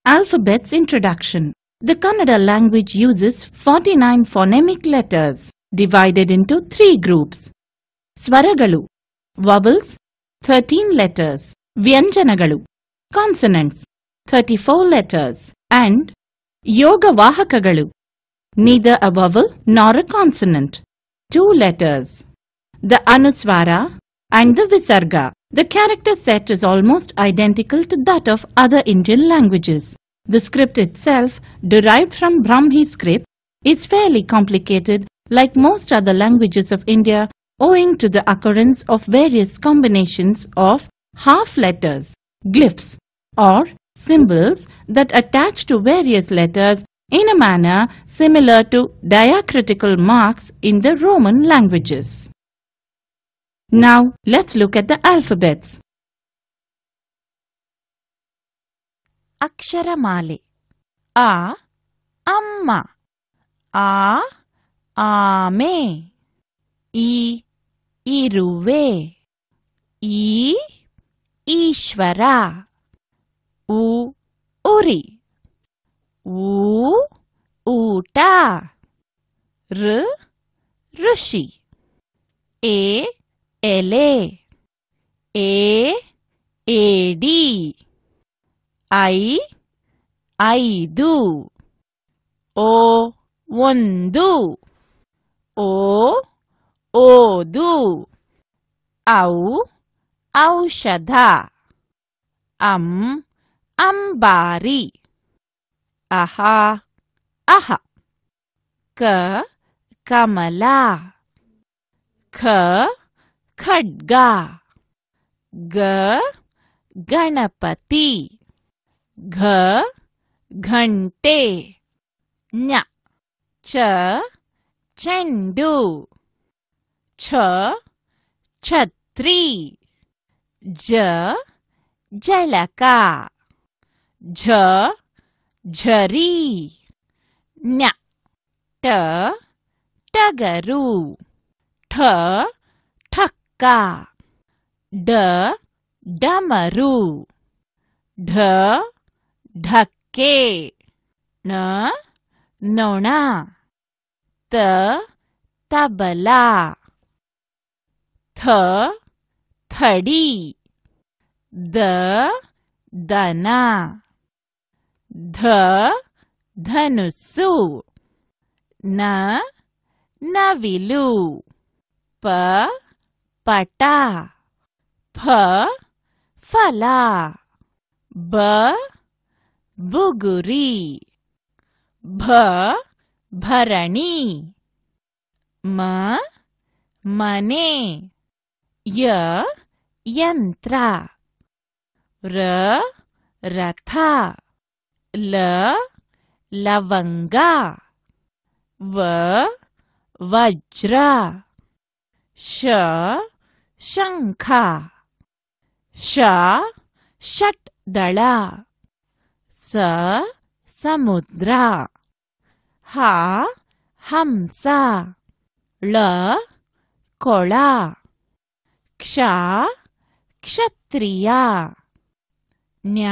Alphabets Introduction The Kannada language uses 49 phonemic letters divided into three groups. Swaragalu Vowels 13 letters. Vyanjanagalu Consonants 34 letters. And Yoga Vahakagalu Neither a vowel nor a consonant. Two letters. The Anuswara and the Visarga. The character set is almost identical to that of other Indian languages. The script itself, derived from Brahmi script, is fairly complicated like most other languages of India owing to the occurrence of various combinations of half letters, glyphs, or symbols that attach to various letters in a manner similar to diacritical marks in the Roman languages. Now let's look at the alphabets. ಅಕ್ಷರಮಾಲೆ ಆ ಅಮ್ಮ ಆ ಆಮೆ ಈ ಇರುವೆ ಈ ಈಶ್ವರ ಉ ಉರಿ ಊ ಊಟ ಋ ಋಷಿ ಎ ಎಲೆ ಎ ಏಡಿ ಐ ಐದು ಓ ಒಂದು ಓ ಓದು ಔ ಔಷಧ ಅಂ ಅಂಬಾರಿ ಅಹ ಅಹ ಕ ಕಮಲ ಖ ಖಡ್ಗ ಗ ಗಣಪತಿ ಘ ಘಂಟೆ ಞ ಚ ಚೆಂಡು ಛ ಛತ್ರಿ ಜ ಜಳಕ ಝ ಝರಿ ಞ ಟ ಟಗರು ಠ ಠಕ್ಕ ಡ ಡಮರು ಢ ಢಕ್ಕೆ ಣ ನೊಣ ತ ತಬಲ ಥ ಥಡಿ ದ ದನ ಧ ಧನುಸ್ಸು ನ ನವಿಲು ಪ ಪಟ ಫ ಫಲ ಬ ಬುಗುರಿ ಭ ಭರಣಿ ಮ ಮನೆ ಯ ಯಂತ್ರ ರ ರಥ ಲ ಲವಂಗ ವ ವಜ್ರ ಶ ಶಂಖ ಶ ಷಟ್ ದಳ ಸ ಸಮುದ್ರ ಹ ಹಂಸ ಳ ಕೊಳ ಕ್ಷ ಕ್ಷತ್ರಿಯ ನ್ಯ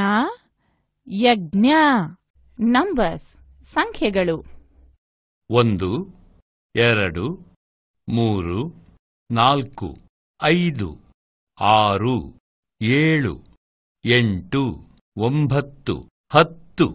ಯಜ್ಞ ನಂಬರ್ಸ್ ಸಂಖ್ಯೆಗಳು ಒಂದು ಎರಡು ಮೂರು ನಾಲ್ಕು ಐದು ಆರು ಏಳು ಎಂಟು ಒಂಬತ್ತು ಹತ್ತು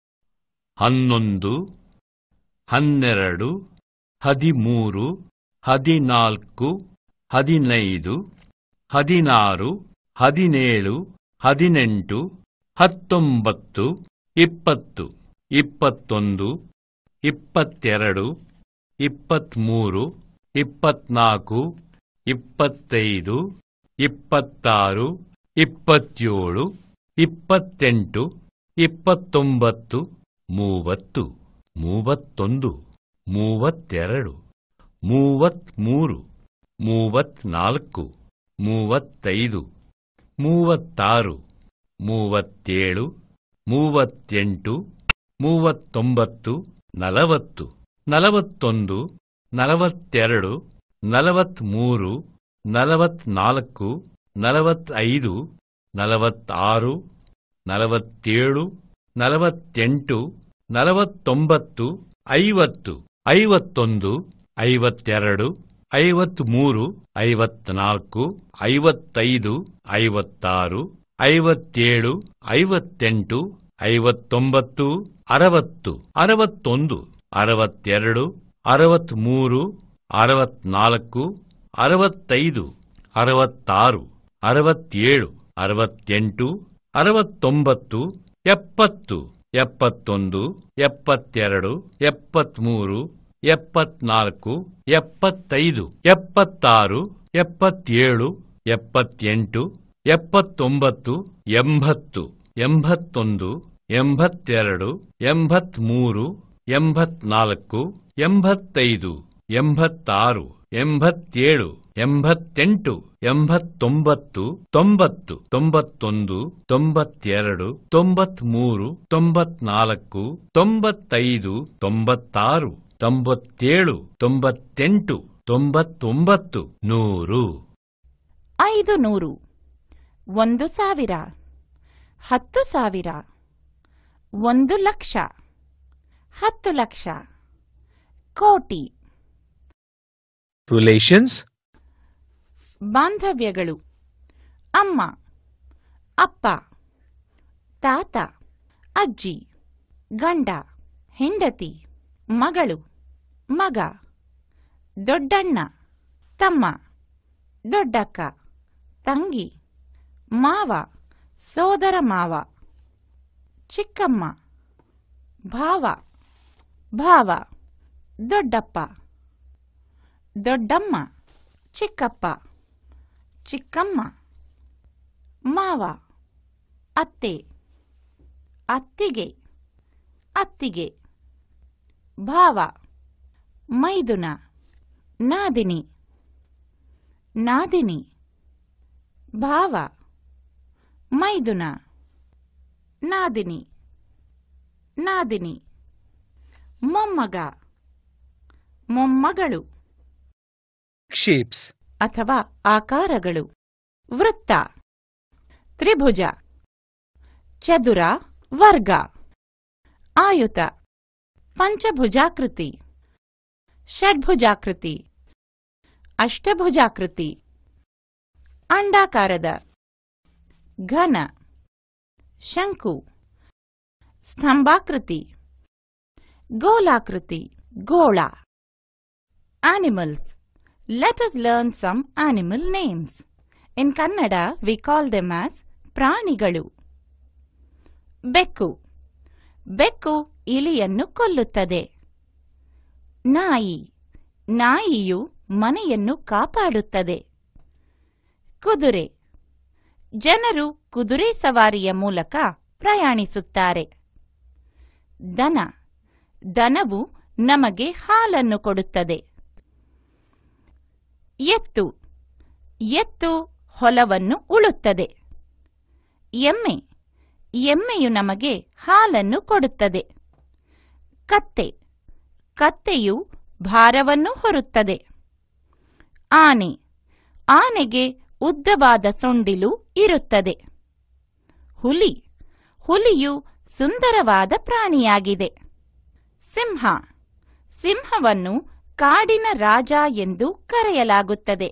ಹನ್ನೊಂದು ಹನ್ನೆರಡು ಹದಿಮೂರು ಹದಿನಾಲ್ಕು ಹದಿನೈದು ಹದಿನಾರು ಹದಿನೇಳು ಹದಿನೆಂಟು ಹತ್ತೊಂಬತ್ತು ಇಪ್ಪತ್ತು ಇಪ್ಪತ್ತೊಂದು ಇಪ್ಪತ್ತೆರಡು ಇಪ್ಪತ್ತ್ಮೂರು ಇಪ್ಪತ್ನಾಲ್ಕು ಇಪ್ಪತ್ತೈದು ಇಪ್ಪತ್ತಾರು ಇಪ್ಪತ್ತೇಳು ಇಪ್ಪತ್ತೆಂಟು ಇಪ್ಪತ್ತೊಂಬತ್ತು ಮೂವತ್ತು ಮೂವತ್ತೊಂದು ಮೂವತ್ತೆರಡು ಮೂವತ್ತ್ಮೂರು ಮೂವತ್ನಾಲ್ಕು ಮೂವತ್ತೈದು ಮೂವತ್ತಾರು ಮೂವತ್ತೇಳು ಮೂವತ್ತೆಂಟು ಮೂವತ್ತೊಂಬತ್ತು ನಲವತ್ತು ನಲವತ್ತೊಂದು ನಲವತ್ತೆರಡು ನಲವತ್ತ್ಮೂರು ನಲವತ್ನಾಲ್ಕು ನಲವತ್ತೈದು ನಲವತ್ತಾರು ನಲವತ್ತೇಳು ನಲವತ್ತೆಂಟು ನಲವತ್ತೊಂಬತ್ತು ಐವತ್ತು ಐವತ್ತೊಂದು ಐವತ್ತೆರಡು ಐವತ್ಮೂರು ಐವತ್ನಾಲ್ಕು ಐವತ್ತೈದು ಐವತ್ತಾರು ಐವತ್ತೇಳು ಐವತ್ತೆಂಟು ಐವತ್ತೊಂಬತ್ತು ಅರವತ್ತು ಅರವತ್ತೊಂದು ಅರವತ್ತೆರಡು ಅರವತ್ಮೂರು ಅರವತ್ನಾಲ್ಕು ಅರವತ್ತೈದು ಅರವತ್ತಾರು ಅರವತ್ತೇಳು ಅರವತ್ತೆಂಟು ಅರವತ್ತೊಂಬತ್ತು ಎಪ್ಪತ್ತು ಎಪ್ಪತ್ತೊಂದು ಎಪ್ಪತ್ತೆರಡು ಎಪ್ಪತ್ಮೂರು ಎಪ್ಪತ್ನಾಲ್ಕು ಎಪ್ಪತ್ತೈದು ಎಪ್ಪತ್ತಾರು ಎಪ್ಪತ್ತೇಳು ಎಪ್ಪತ್ತೆಂಟು ಎಪ್ಪತ್ತೊಂಬತ್ತು ಎಂಬತ್ತು ಎಂಬತ್ತೊಂದು ಎಂಬತ್ತೆರಡು ಎಂಬತ್ಮೂರು ಎಂಬತ್ನಾಲ್ಕು ಎಂಬತ್ತೈದು ಎಂಬತ್ತಾರು ಎಂಬತ್ತೇಳು ಎಂಬತ್ತೆಂಟು ಎಂಬತ್ತೊಂಬತ್ತು ತೊಂಬತ್ತು ತೊಂಬತ್ತೊಂದು ತೊಂಬತ್ತೆರಡು ತೊಂಬತ್ಮೂರು ತೊಂಬತ್ನಾಲ್ಕು ತೊಂಬತ್ತೈದು ತೊಂಬತ್ತಾರು ತೊಂಬತ್ತೇಳು ತೊಂಬತ್ತೆಂಟು ತೊಂಬತ್ತೊಂಬತ್ತು ನೂರು ಐದು ನೂರು ಒಂದು ಸಾವಿರ ಹತ್ತು ಸಾವಿರ ಒಂದು ಲಕ್ಷ ಹತ್ತು ಲಕ್ಷ ಕೋಟಿ Relations ಬಾಂಧವ್ಯಗಳು ಅಮ್ಮ ಅಪ್ಪ ತಾತ ಅಜ್ಜಿ ಗಂಡ ಹೆಂಡತಿ ಮಗಳು ಮಗ ದೊಡ್ಡಣ್ಣ ತಮ್ಮ ದೊಡ್ಡಕ್ಕ ತಂಗಿ ಮಾವ ಸೋದರ ಮಾವ ಚಿಕ್ಕಮ್ಮ ಭಾವ ಭಾವ ದೊಡ್ಡಪ್ಪ ದೊಡ್ಡಮ್ಮ ಚಿಕ್ಕಪ್ಪ ಚಿಕ್ಕಮ್ಮ ಮಾವ ಅತ್ತೆ ಅತ್ತಿಗೆ ಅತ್ತಿಗೆ ಭಾವ ಮೈದುನ ನಾದಿನಿ ನಾದಿನಿ ಭಾವ ಮೈದುನ ನಾದಿನಿ ನಾದಿನಿ ಮೊಮ್ಮಗ ಮೊಮ್ಮಗಳು shapes ಅಥವಾ ಆಕಾರಗಳು ವೃತ್ತ ತ್ರಿಭುಜ ಚದುರ ವರ್ಗ ಆಯುತ ಪಂಚಭುಜಾಕೃತಿ ಷಡ್ಭುಜಾಕೃತಿ ಅಷ್ಟಭುಜಾಕೃತಿ ಅಂಡಾಕಾರದ ಘನ ಶಂಕು ಸ್ತಂಭಾಕೃತಿ ಗೋಲಾಕೃತಿ ಗೋಳ Animals. Let us learn some animal names. In Kannada, we call them as ಪ್ರಾಣಿಗಳು ಬೆಕ್ಕು ಬೆಕ್ಕು ಇಲಿಯನ್ನು ಕೊಲ್ಲುತ್ತದೆ ನಾಯಿ ನಾಯಿಯು ಮನೆಯನ್ನು ಕಾಪಾಡುತ್ತದೆ ಕುದುರೆ ಜನರು ಕುದುರೆ ಸವಾರಿಯ ಮೂಲಕ ಪ್ರಯಾಣಿಸುತ್ತಾರೆ ದನ ದನವು ನಮಗೆ ಹಾಲನ್ನು ಕೊಡುತ್ತದೆ ಎತ್ತು ಎತ್ತು ಹೊಲವನ್ನು ಉಳುತ್ತದೆ ಎಮ್ಮೆ ಎಮ್ಮೆಯು ನಮಗೆ ಹಾಲನ್ನು ಕೊಡುತ್ತದೆ ಕತ್ತೆ ಕತ್ತೆಯು ಭಾರವನ್ನು ಹೊರುತ್ತದೆ ಆನೆ ಆನೆಗೆ ಉದ್ದವಾದ ಸೊಂಡಿಲು ಇರುತ್ತದೆ ಹುಲಿ ಹುಲಿಯು ಸುಂದರವಾದ ಪ್ರಾಣಿಯಾಗಿದೆ ಸಿಂಹ ಸಿಂಹವನ್ನು ಕಾಡಿನ ರಾಜ ಎಂದು ಕರೆಯಲಾಗುತ್ತದೆ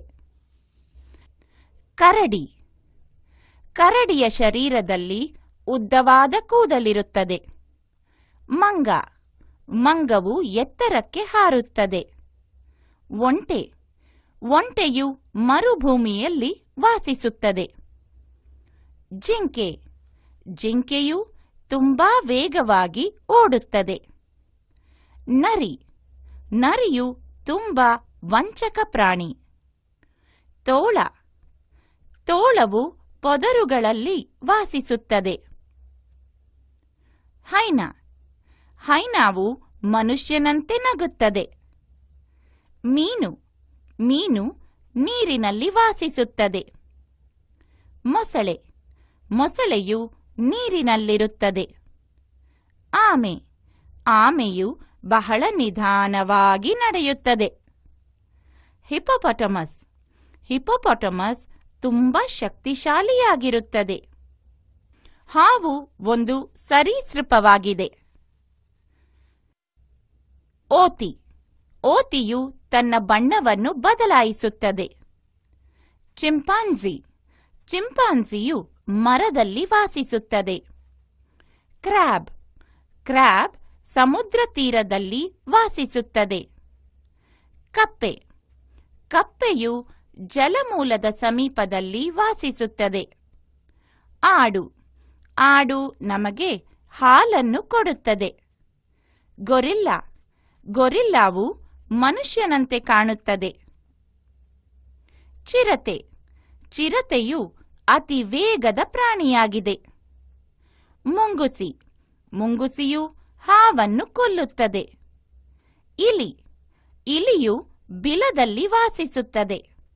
ಕರಡಿ ಕರಡಿಯ ಶರೀರದಲ್ಲಿ ಉದ್ದವಾದ ಕೂದಲಿರುತ್ತದೆ ಮಂಗ ಮಂಗವು ಎತ್ತರಕ್ಕೆ ಹಾರುತ್ತದೆ ಒಂಟೆ ಒಂಟೆಯು ಮರುಭೂಮಿಯಲ್ಲಿ ವಾಸಿಸುತ್ತದೆ ಜಿಂಕೆ ಜಿಂಕೆಯು ತುಂಬಾ ವೇಗವಾಗಿ ಓಡುತ್ತದೆ ನರಿ ನರಿಯು ತುಂಬಾ ವಂಚಕ ಪ್ರಾಣಿ ತೋಳ ತೋಳವು ಪೊದರುಗಳಲ್ಲಿ ವಾಸಿಸುತ್ತದೆ ಹೈನ ಹೈನಾವು ಮನುಷ್ಯನಂತೆ ನಗುತ್ತದೆ ಮೀನು ಮೀನು ನೀರಿನಲ್ಲಿ ವಾಸಿಸುತ್ತದೆ ಮೊಸಳೆ ಮೊಸಳೆಯು ನೀರಿನಲ್ಲಿರುತ್ತದೆ ಆಮೆ ಆಮೆಯು ಬಹಳ ನಿಧಾನವಾಗಿ ನಡೆಯುತ್ತದೆ ಹಿಪೋಪಟಮಸ್ ಹಿಪೋಪಟಮಸ್ ತುಂಬಾ ಶಕ್ತಿಶಾಲಿಯಾಗಿರುತ್ತದೆ ಹಾವು ಒಂದು ಸರೀಸೃಪವಾಗಿದೆ ಓತಿ ಓತಿಯು ತನ್ನ ಬಣ್ಣವನ್ನು ಬದಲಾಯಿಸುತ್ತದೆ ಚಿಂಪಾಂಜಿ ಚಿಂಪಾಂಜಿಯು ಮರದಲ್ಲಿ ವಾಸಿಸುತ್ತದೆ ಕ್ರ್ಯಾಬ್ ಕ್ರ್ಯಾಬ್ ಸಮುದ್ರ ತೀರದಲ್ಲಿ ವಾಸಿಸುತ್ತದೆ ಕಪ್ಪೆ ಕಪ್ಪೆಯು ಜಲಮೂಲದ ಸಮೀಪದಲ್ಲಿ ವಾಸಿಸುತ್ತದೆ ಆಡು ಆಡು ನಮಗೆ ಹಾಲನ್ನು ಕೊಡುತ್ತದೆ ಗೊರಿಲ್ಲಾ ಗೊರಿಲ್ಲಾವು ಮನುಷ್ಯನಂತೆ ಕಾಣುತ್ತದೆ ಚಿರತೆ ಚಿರತೆಯು ಅತಿ ವೇಗದ ಪ್ರಾಣಿಯಾಗಿದೆ ಮುಂಗುಸಿ ಮುಂಗುಸಿಯು ಹಾವನ್ನು ಕೊಲ್ಲುತ್ತದೆ ಇಲಿ ಇಲಿಯು ಬಿಲದಲ್ಲಿ ವಾಸಿಸುತ್ತದೆ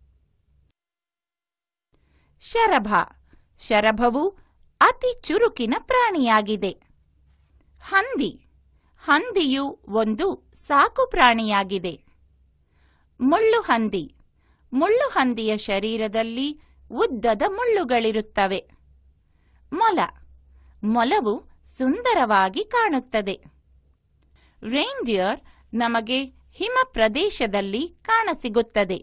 ಶರಭ ಶರಭವು ಅತಿ ಚುರುಕಿನ ಪ್ರಾಣಿಯಾಗಿದೆ ಹಂದಿ ಹಂದಿಯು ಒಂದು ಸಾಕು ಪ್ರಾಣಿಯಾಗಿದೆ ಮುಳ್ಳು ಹಂದಿ ಮುಳ್ಳು ಹಂದಿಯ ಶರೀರದಲ್ಲಿ ಉದ್ದದ ಮುಳ್ಳುಗಳಿರುತ್ತವೆ ಮೊಲ ಮೊಲವು ಸುಂದರವಾಗಿ ಕಾಣುತ್ತದೆ ರೇಂಡಿಯರ್ ನಮಗೆ ಹಿಮ ಪ್ರದೇಶದಲ್ಲಿ ಕಾಣಸಿಗುತ್ತದೆ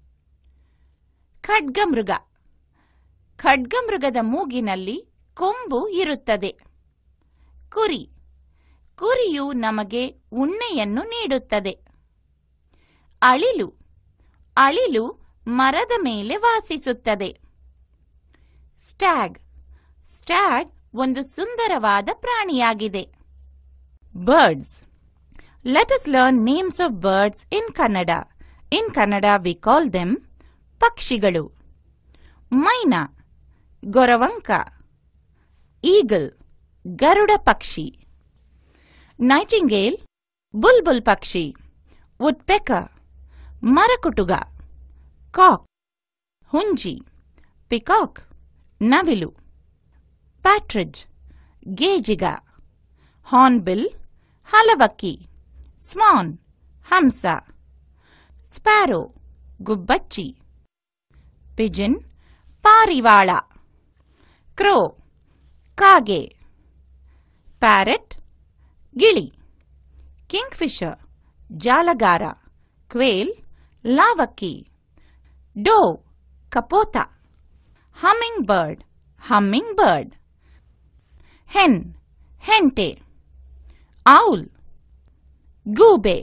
ಖಡ್ಗಮೃಗ ಖಡ್ಗಮೃಗದ ಮೂಗಿನಲ್ಲಿ ಕೊಂಬು ಇರುತ್ತದೆ ಕುರಿ ಕುರಿಯು ನಮಗೆ ಉಣ್ಣೆಯನ್ನು ನೀಡುತ್ತದೆ ಅಳಿಲು ಅಳಿಲು ಮರದ ಮೇಲೆ ವಾಸಿಸುತ್ತದೆ ಸ್ಟ್ಯಾಗ್ ಸ್ಟ್ಯಾಗ್ ಒಂದು ಸುಂದರವಾದ ಪ್ರಾಣಿಯಾಗಿದೆ birds let us learn names of birds in Kannada in Kannada we call them ಪಕ್ಷಿಗಳು ಮೈನಾ ಗೊರವಂಕ ಈಗಲ್ ಗರುಡ ಪಕ್ಷಿ ನೈಟಿಂಗೇಲ್ ಬುಲ್ಬುಲ್ ಪಕ್ಷಿ ವುಡ್ಪೆಕರ್ ಮರಕುಟುಗ ಕಾಕ್ ಹುಂಜಿ ಪಿಕಾಕ್ ನವಿಲು ಪ್ಯಾಟ್ರಿಜ್ ಗೇಜಿಗ ಹಾರ್ನ್ಬಿಲ್ ಹಲವಕ್ಕಿ ಸ್ವಾನ್ ಹಂಸ ಸ್ಪ್ಯಾರೋ ಗುಬ್ಬಚ್ಚಿ ಪಿಜಿನ್ ಪಾರಿವಾಳ ಕ್ರೋ ಕಾಗೆ ಪ್ಯಾರೆಟ್ ಗಿಳಿ ಕಿಂಗ್ಫಿಶರ್ ಜಾಲಗಾರ ಕ್ವೇಲ್ ಲಾವಕ್ಕಿ ಡೋ ಕಪೋತ hummingbird hummingbird hen ಹೆಂಟೆ ಔಲ್ ಗೂಬೆ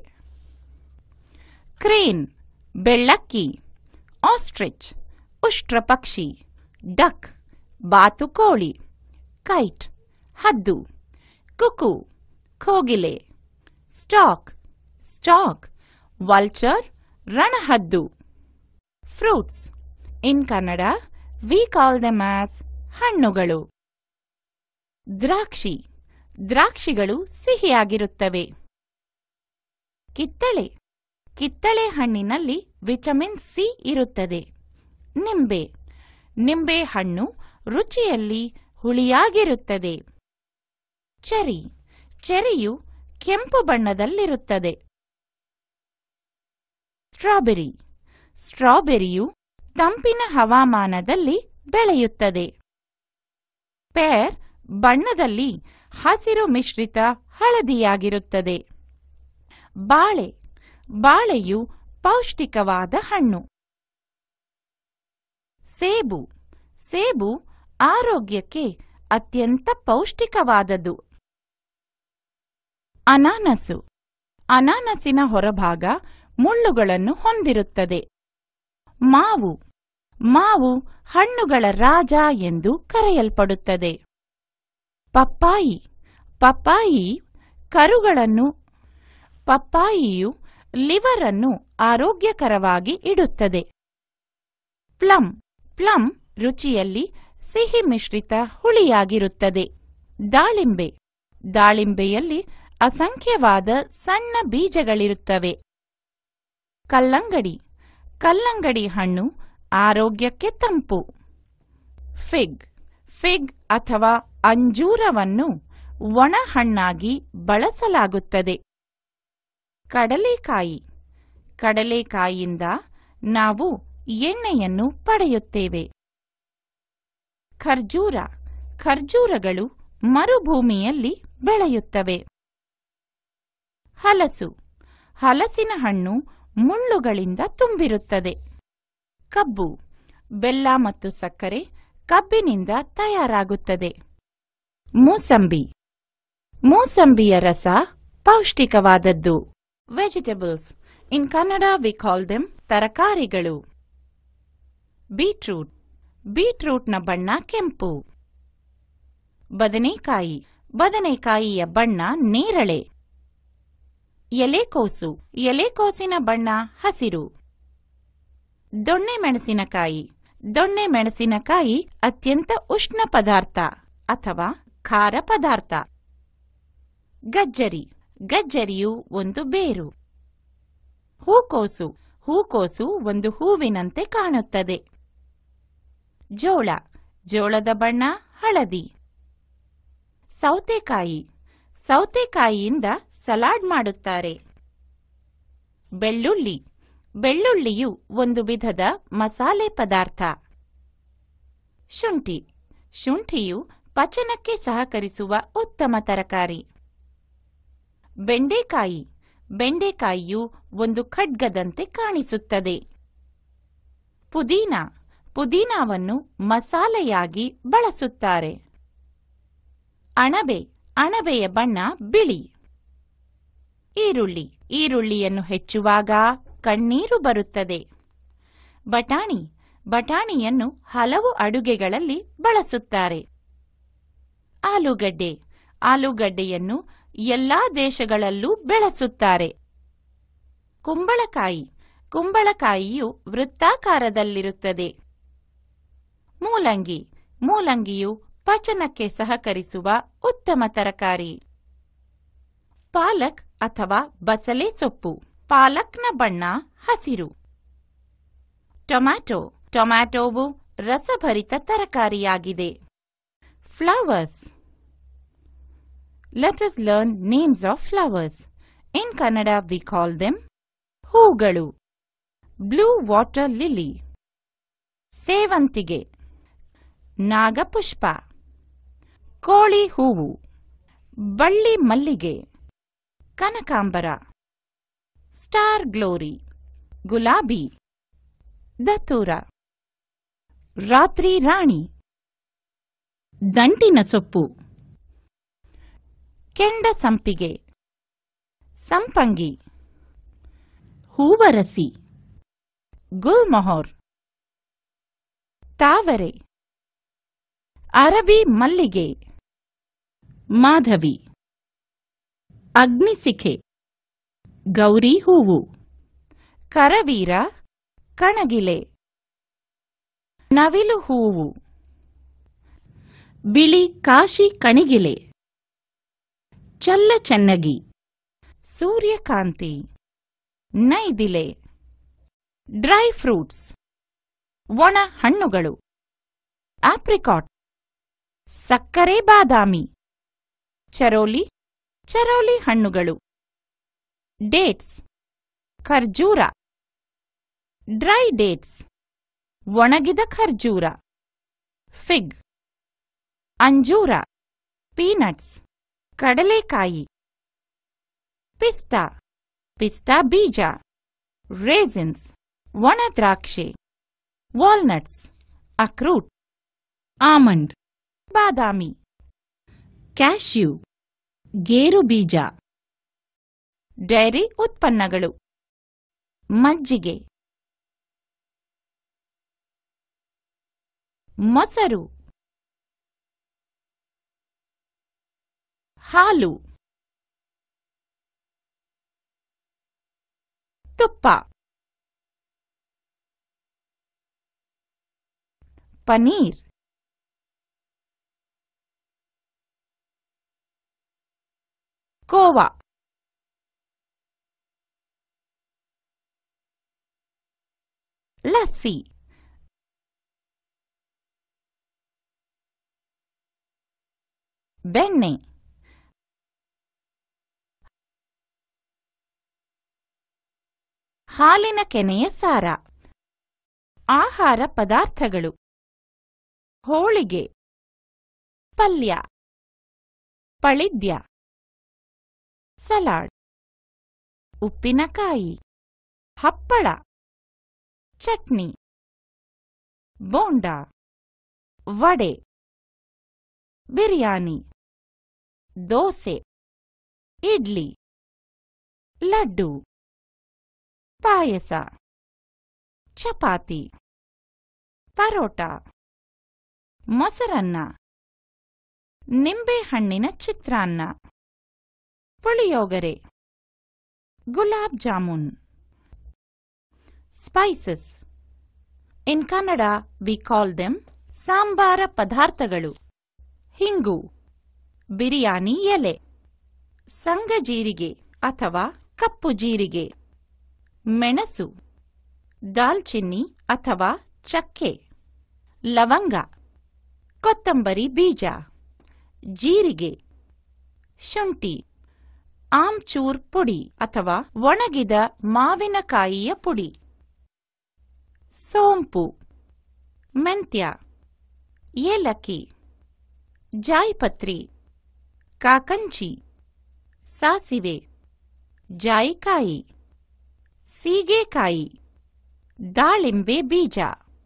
ಕ್ರೇನ್ ಬೆಳ್ಳಕ್ಕಿ ಆಸ್ಟ್ರಿಚ್ ಉಷ್ಟ್ರಪಕ್ಷಿ ಡಕ್ ಬಾತುಕೋಳಿ ಕೈಟ್ ಹದ್ದು ಕುಕು ಕೋಗಿಲೆ ಸ್ಟಾಕ್ ಸ್ಟಾಕ್ ವಲ್ಚರ್ ರಣಹದ್ದು fruits in Kannada we call them as ಹಣ್ಣುಗಳು ದ್ರಾಕ್ಷಿ ದ್ರಾಕ್ಷಿಗಳು ಸಿಹಿಯಾಗಿರುತ್ತವೆ ಕಿತ್ತಳೆ ಕಿತ್ತಳೆ ಹಣ್ಣಿನಲ್ಲಿ ವಿಟಮಿನ್ ಸಿ ಇರುತ್ತದೆ ನಿಂಬೆ ನಿಂಬೆ ಹಣ್ಣು ರುಚಿಯಲ್ಲಿ ಹುಳಿಯಾಗಿರುತ್ತದೆ ಚೆರಿ ಚೆರಿಯು ಕೆಂಪು ಬಣ್ಣದಲ್ಲಿರುತ್ತದೆ ಸ್ಟ್ರಾಬೆರಿ ಸ್ಟ್ರಾಬೆರಿಯು ತಂಪಿನ ಹವಾಮಾನದಲ್ಲಿ ಬೆಳೆಯುತ್ತದೆ ಪೇರ್ ಬಣ್ಣದಲ್ಲಿ ಹಸಿರು ಮಿಶ್ರಿತ ಹಳದಿಯಾಗಿರುತ್ತದೆ ಬಾಳೆ ಬಾಳೆಯು ಪೌಷ್ಟಿಕವಾದ ಹಣ್ಣು ಸೇಬು ಸೇಬು ಆರೋಗ್ಯಕ್ಕೆ ಅತ್ಯಂತ ಪೌಷ್ಟಿಕವಾದದ್ದು ಅನಾನಸು ಅನಾನಸಿನ ಹೊರಭಾಗ ಮುಳ್ಳುಗಳನ್ನು ಹೊಂದಿರುತ್ತದೆ ಮಾವು ಮಾವು ಹಣ್ಣುಗಳ ರಾಜ ಎಂದು ಕರೆಯಲ್ಪಡುತ್ತದೆ ಪಪ್ಪಾಯಿ ಪಪ್ಪಾಯಿ ಕರುಗಳನ್ನು ಪಪ್ಪಾಯಿಯು ಲಿವರ್ ಅನ್ನು ಆರೋಗ್ಯಕರವಾಗಿ ಇಡುತ್ತದೆ ಪ್ಲಮ್ ಪ್ಲಮ್ ರುಚಿಯಲ್ಲಿ ಸಿಹಿ ಮಿಶ್ರಿತ ಹುಳಿಯಾಗಿರುತ್ತದೆ ದಾಳಿಂಬೆ ದಾಳಿಂಬೆಯಲ್ಲಿ ಅಸಂಖ್ಯವಾದ ಸಣ್ಣ ಬೀಜಗಳಿರುತ್ತವೆ ಕಲ್ಲಂಗಡಿ ಕಲ್ಲಂಗಡಿ ಹಣ್ಣು ಆರೋಗ್ಯಕ್ಕೆ ತಂಪು ಫಿಗ್ ಫಿಗ್ ಅಥವಾ ಅಂಜೂರವನ್ನು ಒಣ ಹಣ್ಣಾಗಿ ಬಳಸಲಾಗುತ್ತದೆ ಕಡಲೆಕಾಯಿ ಕಡಲೆಕಾಯಿಯಿಂದ ನಾವು ಎಣ್ಣೆಯನ್ನು ಪಡೆಯುತ್ತೇವೆ ಖರ್ಜೂರ ಖರ್ಜೂರಗಳು ಮರುಭೂಮಿಯಲ್ಲಿ ಬೆಳೆಯುತ್ತವೆ ಹಲಸು ಹಲಸಿನ ಹಣ್ಣು ಮುಳ್ಳುಗಳಿಂದ ತುಂಬಿರುತ್ತದೆ ಕಬ್ಬು ಬೆಲ್ಲ ಮತ್ತು ಸಕ್ಕರೆ ಕಬ್ಬಿನಿಂದ ತಯಾರಾಗುತ್ತದೆ ಮೂಸಂಬಿ ಮೂಸಂಬಿಯ ರಸ ಪೌಷ್ಟಿಕವಾದದ್ದು vegetables in Kannada we call them ತರಕಾರಿಗಳು ಬೀಟ್ರೂಟ್ ಬೀಟ್ರೂಟ್ನ ಬಣ್ಣ ಕೆಂಪು ಬದನೆಕಾಯಿ ಬದನೆಕಾಯಿಯ ಬಣ್ಣ ನೇರಳೆ ಎಲೆಕೋಸು ಎಲೆಕೋಸಿನ ಬಣ್ಣ ಹಸಿರು ದೊಣ್ಣೆ ಮೆಣಸಿನಕಾಯಿ ದೊಣ್ಣೆ ಮೆಣಸಿನಕಾಯಿ ಅತ್ಯಂತ ಉಷ್ಣ ಪದಾರ್ಥ ಅಥವಾ ಖಾರ ಪದಾರ್ಥ ಗಜ್ಜರಿ ಗಜ್ಜರಿಯು ಒಂದು ಬೇರು ಹೂಕೋಸು ಹೂಕೋಸು ಒಂದು ಹೂವಿನಂತೆ ಕಾಣುತ್ತದೆ ಜೋಳ ಜೋಳದ ಬಣ್ಣ ಹಳದಿ ಸೌತೆಕಾಯಿ ಸೌತೆಕಾಯಿಯಿಂದ ಸಲಾಡ್ ಮಾಡುತ್ತಾರೆ ಬೆಳ್ಳುಳ್ಳಿ ಬೆಳ್ಳುಳ್ಳಿಯು ಒಂದು ವಿಧದ ಮಸಾಲೆ ಪದಾರ್ಥ ಶುಂಠಿ ಶುಂಠಿಯು ಪಚನಕ್ಕೆ ಸಹಕರಿಸುವ ಉತ್ತಮ ತರಕಾರಿ ಬೆಂಡೆಕಾಯಿ ಬೆಂಡೆಕಾಯಿಯು ಒಂದು ಖಡ್ಗದಂತೆ ಕಾಣಿಸುತ್ತದೆ ಪುದೀನ ಪುದೀನವನ್ನು ಮಸಾಲೆಯಾಗಿ ಬಳಸುತ್ತಾರೆ ಅಣಬೆ ಅಣಬೆಯ ಬಣ್ಣ ಬಿಳಿ ಈರುಳ್ಳಿ ಈರುಳ್ಳಿಯನ್ನು ಹೆಚ್ಚುವಾಗ ಕಣ್ಣೀರು ಬರುತ್ತದೆ ಬಟಾಣಿ ಬಟಾಣಿಯನ್ನು ಹಲವು ಅಡುಗೆಗಳಲ್ಲಿ ಬಳಸುತ್ತಾರೆ ಆಲೂಗಡ್ಡೆ ಆಲೂಗಡ್ಡೆಯನ್ನು ಎಲ್ಲಾ ದೇಶಗಳಲ್ಲೂ ಬೆಳೆಸುತ್ತಾರೆ ಕುಂಬಳಕಾಯಿ ಕುಂಬಳಕಾಯಿಯು ವೃತ್ತಾಕಾರದಲ್ಲಿರುತ್ತದೆ ಮೂಲಂಗಿ ಮೂಲಂಗಿಯು ಪಚನಕ್ಕೆ ಸಹಕರಿಸುವ ಉತ್ತಮ ತರಕಾರಿ ಪಾಲಕ್ ಅಥವಾ ಬಸಳೆ ಸೊಪ್ಪು ಪಾಲಕ್ನ ಬಣ್ಣ ಹಸಿರು ಟೊಮ್ಯಾಟೊ ಟೊಮ್ಯಾಟೊವು ರಸಭರಿತ ತರಕಾರಿಯಾಗಿದೆ flowers let us learn names of flowers in Kannada we call them ಹೂಗಳು ಬ್ಲೂ ವಾಟರ್ ಲಿಲಿ ಸೇವಂತಿಗೆ ನಾಗಪುಷ್ಪ ಕೋಳಿ ಹೂವು ಬಳ್ಳಿ ಮಲ್ಲಿಗೆ ಕನಕಾಂಬರ ಸ್ಟಾರ್ ಗ್ಲೋರಿ ಗುಲಾಬಿ ದತ್ತೂರ ರಾತ್ರಿ ರಾಣಿ ದಂಟಿನ ಸೊಪ್ಪು ಕೆಂಡ ಸಂಪಿಗೆ ಸಂಪಂಗಿ ಹೂವರಸಿ ಗುಲ್ಮೊಹರ್ ತಾವರೆ ಅರಬಿ ಮಲ್ಲಿಗೆ ಮಾಧವಿ ಅಗ್ನಿಸಿಖೆ ಗೌರಿ ಹೂವು ಕರವೀರ ಕಣಗಿಲೆ ನವಿಲು ಹೂವು ಬಿಳಿ ಕಾಶಿ ಕಣಿಗಿಲೆ ಚಲ್ಲ ಚೆನ್ನಗಿ ಸೂರ್ಯಕಾಂತಿ ನೈದಿಲೆ ಡ್ರೈ ಫ್ರೂಟ್ಸ್ ಒಣ ಹಣ್ಣುಗಳು ಆಪ್ರಿಕಾಟ್ ಸಕ್ಕರೆ ಬಾದಾಮಿ ಚರೋಲಿ ಚರೋಲಿ ಹಣ್ಣುಗಳು ಡೇಟ್ಸ್ ಖರ್ಜೂರ ಡ್ರೈ ಡೇಟ್ಸ್ ಒಣಗಿದ ಖರ್ಜೂರ ಫಿಗ್ ಅಂಜೂರ ಪೀನಟ್ಸ್ ಕಡಲೆಕಾಯಿ ಪಿಸ್ತಾ ಪಿಸ್ತಾ ಬೀಜ ರೇಸಿನ್ಸ್ ಒಣ ದ್ರಾಕ್ಷೆ ವಾಲ್ನಟ್ಸ್ ಅಕ್ರೂಟ್ ಆಮಂಡ್ ಬಾದಾಮಿ ಕ್ಯಾಶ್ಯೂ ಗೇರು ಬೀಜ ಡೈರಿ ಉತ್ಪನ್ನಗಳು ಮಜ್ಜಿಗೆ ಮೊಸರು ಹಾಲು ತುಪ್ಪ ಪನೀರ್ ಕೋವಾ ಲಸ್ಸಿ ಬೆಣ್ಣೆ ಹಾಲಿನ ಕೆನೆಯ ಸಾರ ಆಹಾರ ಪದಾರ್ಥಗಳು ಹೋಳಿಗೆ ಪಲ್ಯ ಪಳಿದ್ಯ ಸಲಾಡ್ ಉಪ್ಪಿನಕಾಯಿ ಹಪ್ಪಳ ಚಟ್ನಿ ಬೋಂಡ ವಡೆ ಬಿರಿಯಾನಿ ದೋಸೆ ಇಡ್ಲಿ ಲಡ್ಡು ಪಾಯಸ ಚಪಾತಿ ಪರೋಟ ಮೊಸರನ್ನ ನಿಂಬೆಹಣ್ಣಿನ ಚಿತ್ರಾನ್ನ ಪುಳಿಯೋಗರೆ gulab jamun spices in Kannada we call them ಸಾಂಬಾರ ಪದಾರ್ಥಗಳು ಹಿಂಗು ಬಿರಿಯಾನಿ ಎಲೆ ಸಂಗಜೀರಿಗೆ ಅಥವಾ ಕಪ್ಪು ಜೀರಿಗೆ ಮೆಣಸು ದಾಲ್ಚಿನ್ನಿ ಅಥವಾ ಚಕ್ಕೆ ಲವಂಗ ಕೊತ್ತಂಬರಿ ಬೀಜ ಜೀರಿಗೆ ಶುಂಠಿ ಆಮ್ಚೂರ್ ಪುಡಿ ಅಥವಾ ಒಣಗಿದ ಮಾವಿನಕಾಯಿಯ ಪುಡಿ ಸೋಂಪು ಮೆಂತ್ಯ ಏಲಕ್ಕಿ ಜಾಯಿಪತ್ರಿ ಕಾಕಂಚಿ ಸಾಸಿವೆ ಜಾಯಿಕಾಯಿ ಸೀಗೆಕಾಯಿ ದಾಳಿಂಬೆ ಬೀಜ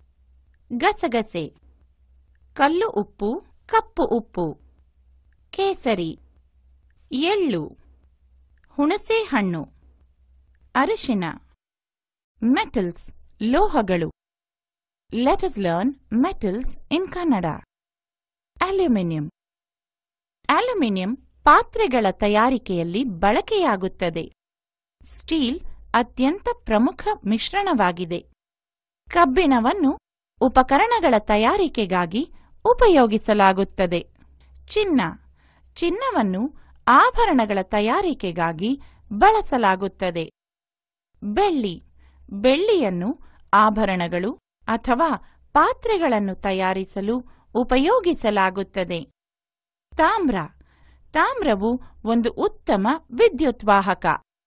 ಗಸಗಸೆ ಕಲ್ಲು ಉಪ್ಪು ಕಪ್ಪು ಉಪ್ಪು ಕೇಸರಿ ಎಳ್ಳು ಹುಣಸೆಹಣ್ಣು ಅರಿಶಿನ ಮೆಟಲ್ಸ್ ಲೋಹಗಳು let us learn metals in Kannada aluminium aluminium ಪಾತ್ರೆಗಳ ತಯಾರಿಕೆಯಲ್ಲಿ ಬಳಕೆಯಾಗುತ್ತದೆ ಸ್ಟೀಲ್ ಅತ್ಯಂತ ಪ್ರಮುಖ ಮಿಶ್ರಣವಾಗಿದೆ ಕಬ್ಬಿಣವನ್ನು ಉಪಕರಣಗಳ ತಯಾರಿಕೆಗಾಗಿ ಉಪಯೋಗಿಸಲಾಗುತ್ತದೆ ಚಿನ್ನ ಚಿನ್ನವನ್ನು ಆಭರಣಗಳ ತಯಾರಿಕೆಗಾಗಿ ಬಳಸಲಾಗುತ್ತದೆ ಬೆಳ್ಳಿ ಬೆಳ್ಳಿಯನ್ನು ಆಭರಣಗಳು ಅಥವಾ ಪಾತ್ರೆಗಳನ್ನು ತಯಾರಿಸಲು ಉಪಯೋಗಿಸಲಾಗುತ್ತದೆ ತಾಮ್ರ ತಾಮ್ರವು ಒಂದು ಉತ್ತಮ ವಿದ್ಯುತ್ವಾಹಕ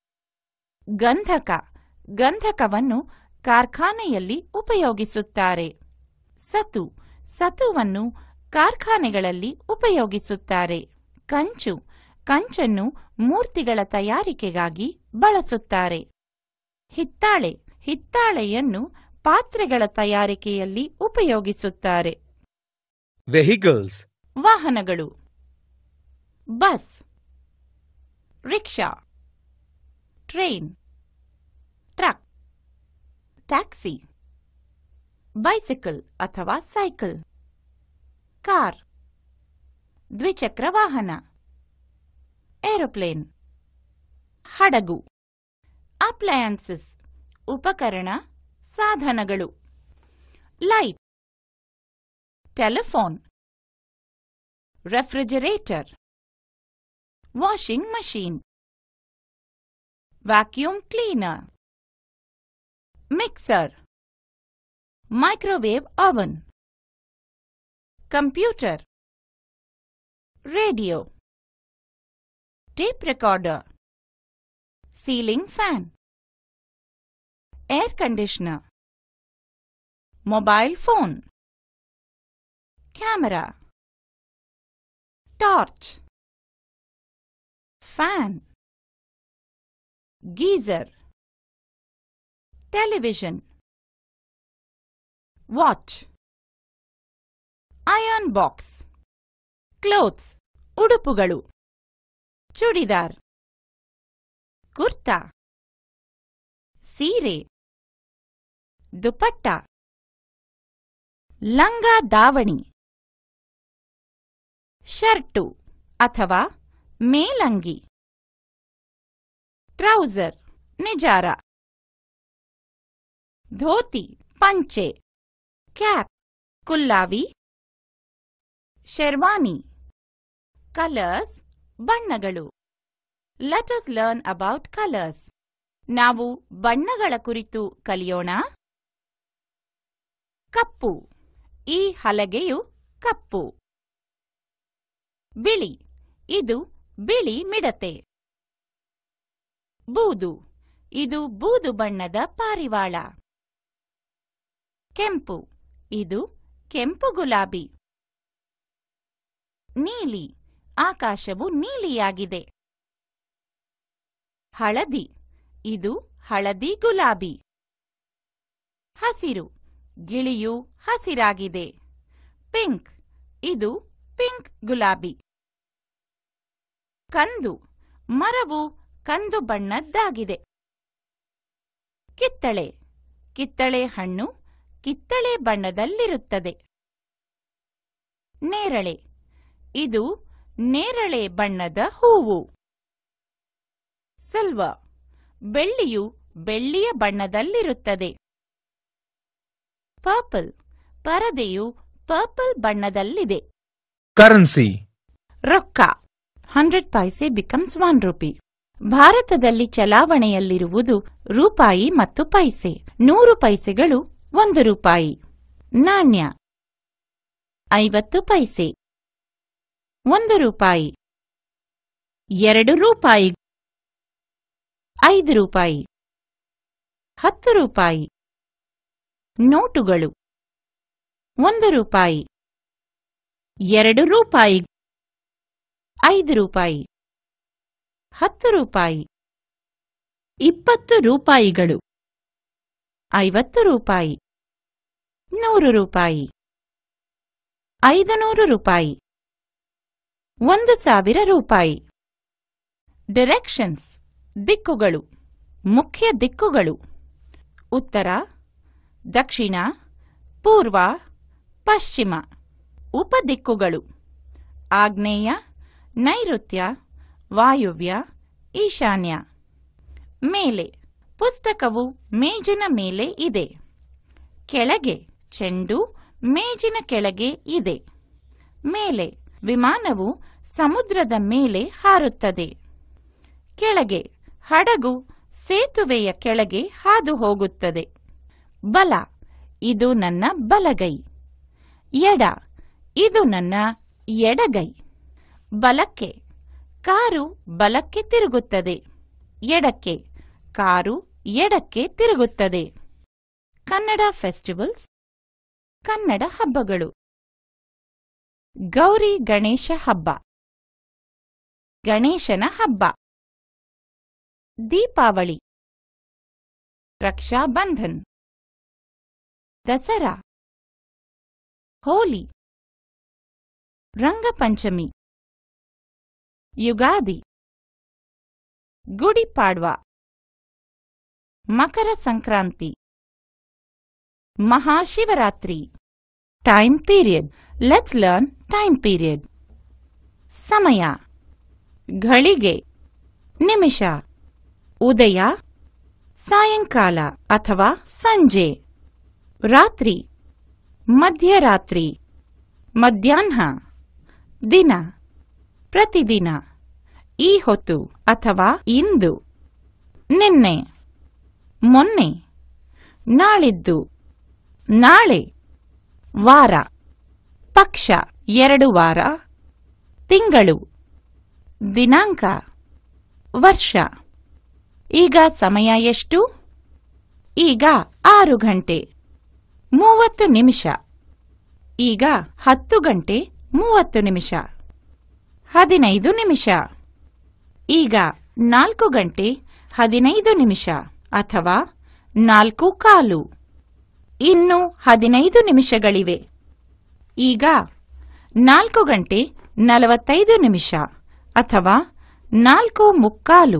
ಗಂಧಕ ಗಂಧಕವನ್ನು ಕಾರ್ಖಾನೆಯಲ್ಲಿ ಉಪಯೋಗಿಸುತ್ತಾರೆ ಸತು ಸತುವನ್ನು ಕಾರ್ಖಾನೆಗಳಲ್ಲಿ ಉಪಯೋಗಿಸುತ್ತಾರೆ ಕಂಚು ಕಂಚನ್ನು ಮೂರ್ತಿಗಳ ತಯಾರಿಕೆಗಾಗಿ ಬಳಸುತ್ತಾರೆ ಹಿತ್ತಾಳೆ ಹಿತ್ತಾಳೆಯನ್ನು ಪಾತ್ರೆಗಳ ತಯಾರಿಕೆಯಲ್ಲಿ ಉಪಯೋಗಿಸುತ್ತಾರೆ vehicles, ವಾಹನಗಳು bus rickshaw train truck taxi bicycle ಅಥವಾ ಸೈಕಲ್ ಕಾರ್ ದ್ವಿಚಕ್ರ ವಾಹನ ಏರೋಪ್ಲೇನ್ ಹಡಗು ಅಪ್ಲಯನ್ಸಸ್ ಉಪಕರಣ ಸಾಧನಗಳು light telephone refrigerator washing machine vacuum cleaner mixer microwave oven computer radio tape recorder ceiling fan air conditioner mobile phone camera torch fan geyser television watch iron box clothes ಉಡುಪುಗಳು ಚೂಡಿದಾರ್ ಕುರ್ತಾ ಸೀರೆ ದುಪಟ್ಟ ಲಂಗ ದಾವಣಿ shirt ಅಥವಾ ಮೇಲಂಗಿ trouser ನಿಜಾರ ಧೋತಿ ಪಂಚೆ cap ಕುಲ್ಲಾವಿ sherwani colours ಬಣ್ಣಗಳು let us learn about colours ನಾವು ಬಣ್ಣಗಳ ಕುರಿತು ಕಲಿಯೋಣ ಕಪ್ಪು ಈ ಹಲಗೆಯು ಕಪ್ಪು ಬಿಳಿ ಇದು ಬಿಳಿ ಮಿಡತೆ ಬೂದು ಇದು ಬೂದು ಬಣ್ಣದ ಪಾರಿವಾಳ ಕೆಂಪು ಇದು ಕೆಂಪು ಗುಲಾಬಿ ನೀಲಿ ಆಕಾಶವು ನೀಲಿಯಾಗಿದೆ ಹಳದಿ ಇದು ಹಳದಿ ಗುಲಾಬಿ ಹಸಿರು ಗಿಳಿಯು ಹಸಿರಾಗಿದೆ ಪಿಂಕ್ ಇದು ಪಿಂಕ್ ಗುಲಾಬಿ ಕಂದು ಮರವು ಕಂದು ಬಣ್ಣದ್ದಾಗಿದೆ ಕಿತ್ತಳೆ ಕಿತ್ತಳೆ ಹಣ್ಣು ಕಿತ್ತಳೆ ಬಣ್ಣದಲ್ಲಿರುತ್ತದೆ ನೇರಳೆ ಇದು ನೇರಳೆ ಬಣ್ಣದ ಹೂವು ಸಿಲ್ವರ್ ಬೆಳ್ಳಿಯು ಬೆಳ್ಳಿಯ ಬಣ್ಣದಲ್ಲಿರುತ್ತದೆ ಪರ್ಪಲ್ ಪರದೆಯು ಪರ್ಪಲ್ ಬಣ್ಣದಲ್ಲಿದೆ Currency. ರೊಕ್ಕ hundred paise becomes one rupee ಭಾರತದಲ್ಲಿ ಚಲಾವಣೆಯಲ್ಲಿರುವುದು ರೂಪಾಯಿ ಮತ್ತು ಪೈಸೆ ನೂರು ಪೈಸೆಗಳು ಒಂದು ರೂಪಾಯಿ ನಾಣ್ಯ ಐವತ್ತು ಪೈಸೆ ಒಂದು ರೂಪಾಯಿ ಎರಡು ರೂಪಾಯಿ ಐದು ರೂಪಾಯಿ ಹತ್ತು ರೂಪಾಯಿ ನೋಟುಗಳು ಒಂದು ರೂಪಾಯಿ ಎರಡು ರೂಪಾಯಿ ಐದು ರೂಪಾಯಿ ಹತ್ತು ರೂಪಾಯಿ ಇಪ್ಪತ್ತು ರೂಪಾಯಿಗಳು ಐವತ್ತು ರೂಪಾಯಿ ನೂರು ರೂಪಾಯಿ ಐದು ನೂರು ರೂಪಾಯಿ ಒಂದು ಸಾವಿರ ರೂಪಾಯಿ ಡಿರೆಕ್ಷನ್ಸ್ ದಿಕ್ಕುಗಳು ಮುಖ್ಯ ದಿಕ್ಕುಗಳು ಉತ್ತರ ದಕ್ಷಿಣ ಪೂರ್ವ ಪಶ್ಚಿಮ ಉಪದಿಕ್ಕುಗಳು ಆಗ್ನೇಯ ನೈಋತ್ಯ ವಾಯುವ್ಯ ಈಶಾನ್ಯ ಮೇಲೆ ಪುಸ್ತಕವು ಮೇಜಿನ ಮೇಲೆ ಇದೆ ಕೆಳಗೆ ಚೆಂಡು ಮೇಜಿನ ಕೆಳಗೆ ಇದೆ ಮೇಲೆ ವಿಮಾನವು ಸಮುದ್ರದ ಮೇಲೆ ಹಾರುತ್ತದೆ ಕೆಳಗೆ ಹಡಗು ಸೇತುವೆಯ ಕೆಳಗೆ ಹಾದು ಹೋಗುತ್ತದೆ ಬಲ ಇದು ನನ್ನ ಬಲಗೈ ಎಡ ಇದು ನನ್ನ ಎಡಗೈ ಬಲಕ್ಕೆ ಕಾರು ಬಲಕ್ಕೆ ತಿರುಗುತ್ತದೆ ಎಡಕ್ಕೆ ಕಾರು ಎಡಕ್ಕೆ ತಿರುಗುತ್ತದೆ ಕನ್ನಡ ಫೆಸ್ಟಿವಲ್ಸ್ ಕನ್ನಡ ಹಬ್ಬಗಳು ಗೌರಿ ಗಣೇಶ ಹಬ್ಬ ಗಣೇಶನ ಹಬ್ಬ Deepavali Rakshabandhan Dasara Holi Rangapanchami Ugadi Gudi Padwa Makar Sankranti Mahashivaratri time period let's learn time period ಸಮಯ ಘಳಿಗೆ ನಿಮಿಷ ಉದಯ ಸಾಯಂಕಾಲ ಅಥವಾ ಸಂಜೆ ರಾತ್ರಿ ಮಧ್ಯರಾತ್ರಿ ಮಧ್ಯಾಹ್ನ ದಿನ ಪ್ರತಿದಿನ ಈ ಹೊತ್ತು ಅಥವಾ ಇಂದು ನಿನ್ನೆ ಮೊನ್ನೆ ನಾಳಿದ್ದು ನಾಳೆ ವಾರ ಪಕ್ಷ ಎರಡು ವಾರ ತಿಂಗಳು ದಿನಾಂಕ ವರ್ಷ ಈಗ ಸಮಯ ಎಷ್ಟು ಈಗ ಆರು ಗಂಟೆ ಮೂವತ್ತು ನಿಮಿಷ ಈಗ ಹತ್ತು ಗಂಟೆ ಮೂವತ್ತು ನಿಮಿಷ ಹದಿನೈದು ನಿಮಿಷ ಈಗ ನಾಲ್ಕು ಗಂಟೆ ಹದಿನೈದು ನಿಮಿಷ ಅಥವಾ ನಾಲ್ಕು ಕಾಲು ಇನ್ನು ಹದಿನೈದು ನಿಮಿಷಗಳಿವೆ ಈಗ ನಾಲ್ಕು ಗಂಟೆ ನಲವತ್ತೈದು ನಿಮಿಷ ಅಥವಾ ನಾಲ್ಕು ಮುಕ್ಕಾಲು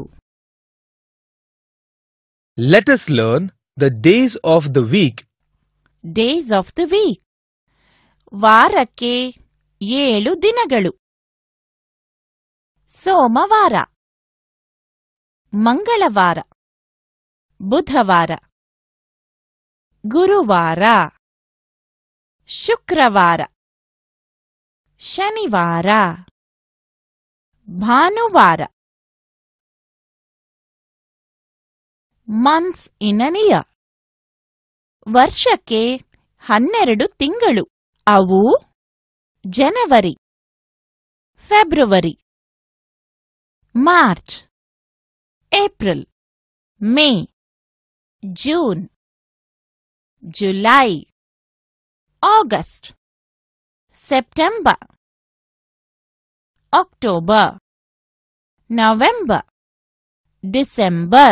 Let us learn the days of the week. Days of the week ವಾರಕ್ಕೆ ಏಳು ದಿನಗಳು ಸೋಮವಾರ ಮಂಗಳವಾರ ಬುಧವಾರ ಗುರುವಾರ ಶುಕ್ರವಾರ ಶನಿವಾರ ಭಾನುವಾರ ಮಂತ್ಸ್ ಇನ್ ಅನ್ ಇಯರ್ ವರ್ಷಕ್ಕೆ ಹನ್ನೆರಡು ತಿಂಗಳು ಅವು January February March April May June July August September October November December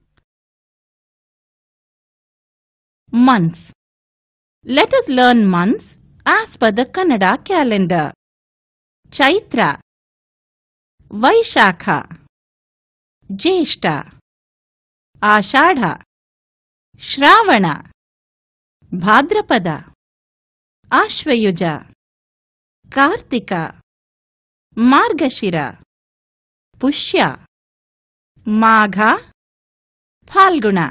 Months. Let us learn months as per the Kannada calendar. Chaitra Vaishakha Jeshta Ashadha Shravana Bhadrapada Ashvayuja Kartika Margashira Pushya Magha Phalguna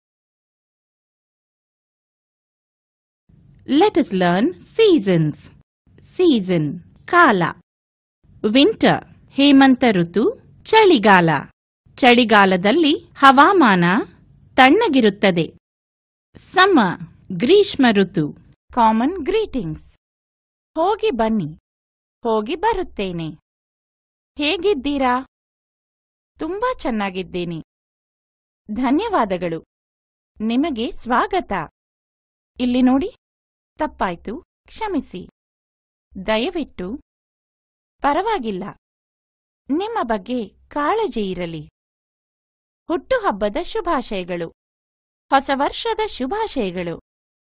Let us learn seasons. Season ಕಾಲ winter ಹೇಮಂತ ಋತು ಚಳಿಗಾಲ ಚಳಿಗಾಲದಲ್ಲಿ ಹವಾಮಾನ ತಣ್ಣಗಿರುತ್ತದೆ summer ಗ್ರೀಷ್ಮ ಋತು common greetings ಹೋಗಿ ಬನ್ನಿ ಹೋಗಿ ಬರುತ್ತೇನೆ ಹೇಗಿದ್ದೀರಾ ತುಂಬಾ ಚೆನ್ನಾಗಿದ್ದೀನಿ ಧನ್ಯವಾದಗಳು ನಿಮಗೆ ಸ್ವಾಗತ ಇಲ್ಲಿ ನೋಡಿ ತಪ್ಪಾಯ್ತು ಕ್ಷಮಿಸಿ ದಯವಿಟ್ಟು ಪರವಾಗಿಲ್ಲ ನಿಮ್ಮ ಬಗ್ಗೆ ಕಾಳಜಿ ಇರಲಿ ಹುಟ್ಟುಹಬ್ಬದ ಶುಭಾಶಯಗಳು ಹೊಸ ವರ್ಷದ ಶುಭಾಶಯಗಳು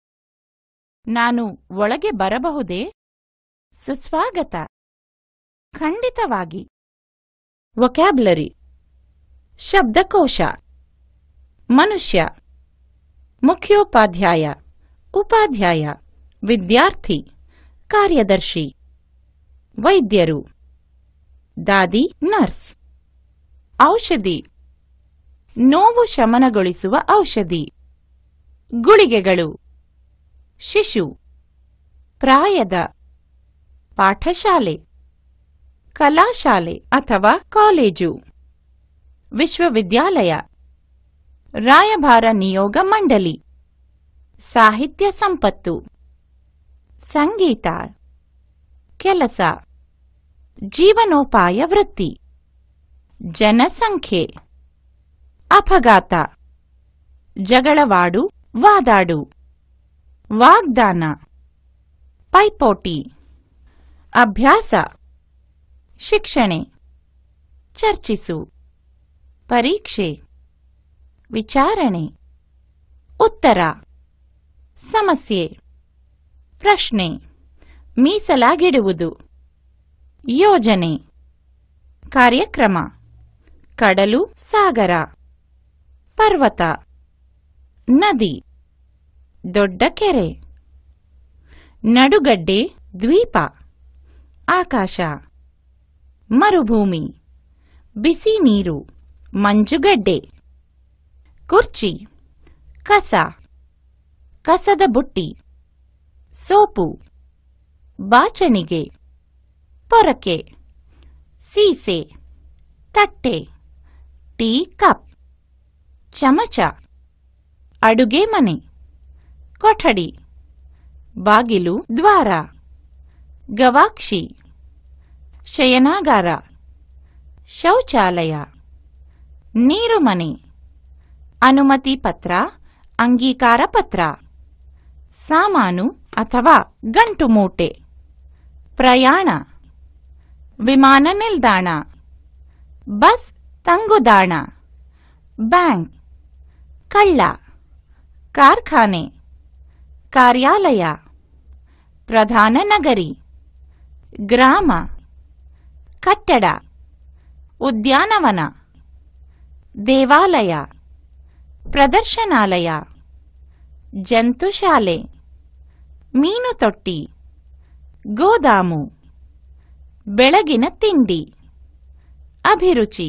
ನಾನು ಒಳಗೆ ಬರಬಹುದೇ ಸುಸ್ವಾಗತ ಖಂಡಿತವಾಗಿ ವೊಕ್ಯಾಬ್ಲರಿ ಶಬ್ದಕೋಶ ಮನುಷ್ಯ ಮುಖ್ಯೋಪಾಧ್ಯಾಯ ಉಪಾಧ್ಯಾಯ ವಿದ್ಯಾರ್ಥಿ ಕಾರ್ಯದರ್ಶಿ ವೈದ್ಯರು ದಾದಿ ನರ್ಸ್ ಔಷಧಿ ನೋವು ಶಮನಗೊಳಿಸುವ ಔಷಧಿ ಗುಳಿಗೆಗಳು ಶಿಶು ಪ್ರಾಯದ ಪಾಠಶಾಲೆ ಕಲಾಶಾಲೆ ಅಥವಾ ಕಾಲೇಜು ವಿಶ್ವವಿದ್ಯಾಲಯ ರಾಯಭಾರ ನಿಯೋಗ ಮಂಡಳಿ ಸಾಹಿತ್ಯ ಸಂಪತ್ತು ಸಂಗೀತ ಕೆಲಸ ಜೀವನೋಪಾಯ ವೃತ್ತಿ ಜನಸಂಖ್ಯೆ ಅಪಘಾತ ಜಗಳವಾಡು ವಾದಾಡು ವಾಗ್ದಾನ ಪೈಪೋಟಿ ಅಭ್ಯಾಸ ಶಿಕ್ಷಣೆ ಚರ್ಚಿಸು ಪರೀಕ್ಷೆ ವಿಚಾರಣೆ ಉತ್ತರ ಸಮಸ್ಯೆ ಪ್ರಶ್ನೆ ಮೀಸಲಾಗಿಡುವುದು ಯೋಜನೆ ಕಾರ್ಯಕ್ರಮ ಕಡಲು ಸಾಗರ ಪರ್ವತ ನದಿ ದೊಡ್ಡ ಕೆರೆ ನಡುಗಡ್ಡೆ ದ್ವೀಪ ಆಕಾಶ ಮರುಭೂಮಿ ಬಿಸಿ ನೀರು ಮಂಜುಗಡ್ಡೆ ಕುರ್ಚಿ ಕಸ ಕಸದ ಬುಟ್ಟಿ ಸೋಪು ಬಾಚಣಿಗೆ ಪೊರಕೆ ಸೀಸೆ ತಟ್ಟೆ ಟೀ ಕಪ್ ಚಮಚ ಅಡುಗೆ ಮನೆ ಕೊಠಡಿ ಬಾಗಿಲು ದ್ವಾರ ಗವಾಕ್ಷಿ ಶಯನಾಗಾರ ಶೌಚಾಲಯ ನೀರುಮನೆ ಅನುಮತಿ ಪತ್ರ ಅಂಗೀಕಾರ ಪತ್ರ ಸಾಮಾನು ಅಥವಾ ಗಂಟು ಮೂಟೆ ಪ್ರಯಾಣ ವಿಮಾನ ನಿಲ್ದಾಣ ಬಸ್ ತಂಗುದಾಣ ಬ್ಯಾಂಕ್ ಕಳ್ಳ ಕಾರ್ಖಾನೆ ಕಾರ್ಯಾಲಯ ಪ್ರಧಾನ ನಗರಿ ಗ್ರಾಮ ಕಟ್ಟಡ ಉದ್ಯಾನವನ ದೇವಾಲಯ ಪ್ರದರ್ಶನಾಲಯ ಜಂತುಶಾಲೆ ಮೀನು ತೊಟ್ಟಿ ಗೋದಾಮು ಬೆಳಗಿನ ತಿಂಡಿ ಅಭಿರುಚಿ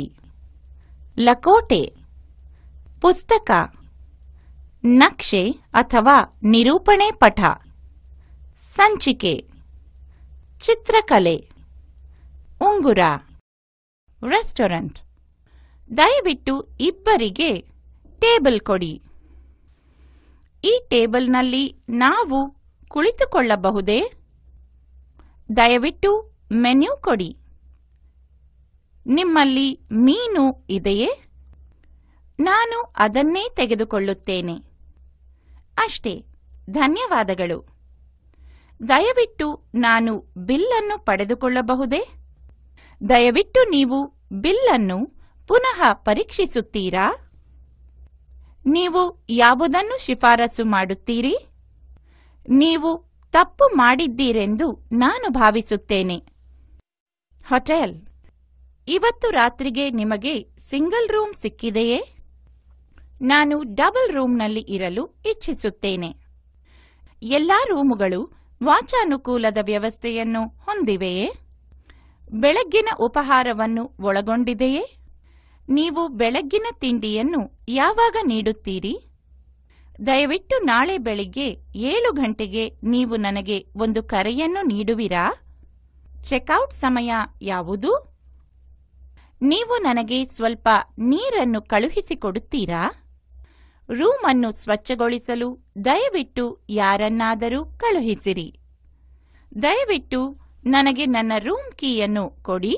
ಲಕೋಟೆ ಪುಸ್ತಕ ನಕ್ಷೆ ಅಥವಾ ನಿರೂಪಣೆ ಪಠ ಸಂಚಿಕೆ ಚಿತ್ರಕಲೆ ಉಂಗುರ ರೆಸ್ಟೋರೆಂಟ್ ದಯವಿಟ್ಟು ಇಬ್ಬರಿಗೆ ಟೇಬಲ್ ಕೊಡಿ ಈ ಟೇಬಲ್ನಲ್ಲಿ ನಾವು ಕುಳಿತುಕೊಳ್ಳಬಹುದೇ ದಯವಿಟ್ಟು ಮೆನ್ಯೂ ಕೊಡಿ ನಿಮ್ಮಲ್ಲಿ ಮೀನು ಇದೆಯೇ ನಾನು ಅದನ್ನೇ ತೆಗೆದುಕೊಳ್ಳುತ್ತೇನೆ ಅಷ್ಟೇ ಧನ್ಯವಾದಗಳು ದಯವಿಟ್ಟು ನಾನು ಬಿಲ್ಲನ್ನು ಪಡೆದುಕೊಳ್ಳಬಹುದೇ ದಯವಿಟ್ಟು ನೀವು ಬಿಲ್ ಅನ್ನು ಪುನಃ ಪರೀಕ್ಷಿಸುತ್ತೀರಾ ನೀವು ಯಾವುದನ್ನು ಶಿಫಾರಸು ಮಾಡುತ್ತೀರಿ ನೀವು ತಪ್ಪು ಮಾಡಿದ್ದೀರೆಂದು ನಾನು ಭಾವಿಸುತ್ತೇನೆ ಹೋಟೆಲ್ ಇವತ್ತು ರಾತ್ರಿಗೆ ನಿಮಗೆ ಸಿಂಗಲ್ ರೂಮ್ ಸಿಕ್ಕಿದೆಯೇ ನಾನು ಡಬಲ್ ರೂಮ್ನಲ್ಲಿ ಇರಲು ಇಚ್ಛಿಸುತ್ತೇನೆ ಎಲ್ಲಾ ರೂಮುಗಳು ವಾಚಾನುಕೂಲದ ವ್ಯವಸ್ಥೆಯನ್ನು ಹೊಂದಿವೆಯೇ ಬೆಳಗ್ಗಿನ ಉಪಹಾರವನ್ನು ಒಳಗೊಂಡಿದೆಯೇ ನೀವು ಬೆಳಗ್ಗಿನ ತಿಂಡಿಯನ್ನು ಯಾವಾಗ ನೀಡುತ್ತೀರಿ ದಯವಿಟ್ಟು ನಾಳೆ ಬೆಳಿಗ್ಗೆ ಏಳು ಗಂಟೆಗೆ ನೀವು ನನಗೆ ಒಂದು ಕರೆಯನ್ನು ನೀಡುವಿರಾ ಚೆಕ್ಔಟ್ ಸಮಯ ಯಾವುದು ನೀವು ನನಗೆ ಸ್ವಲ್ಪ ನೀರನ್ನು ಕಳುಹಿಸಿಕೊಡುತ್ತೀರಾ ರೂಮ್ ಅನ್ನು ಸ್ವಚ್ಛಗೊಳಿಸಲು ದಯವಿಟ್ಟು ಯಾರನ್ನಾದರೂ ಕಳುಹಿಸಿರಿ ದಯವಿಟ್ಟು ನನಗೆ ನನ್ನ ರೂಮ್ ಕೀಯನ್ನು ಕೊಡಿ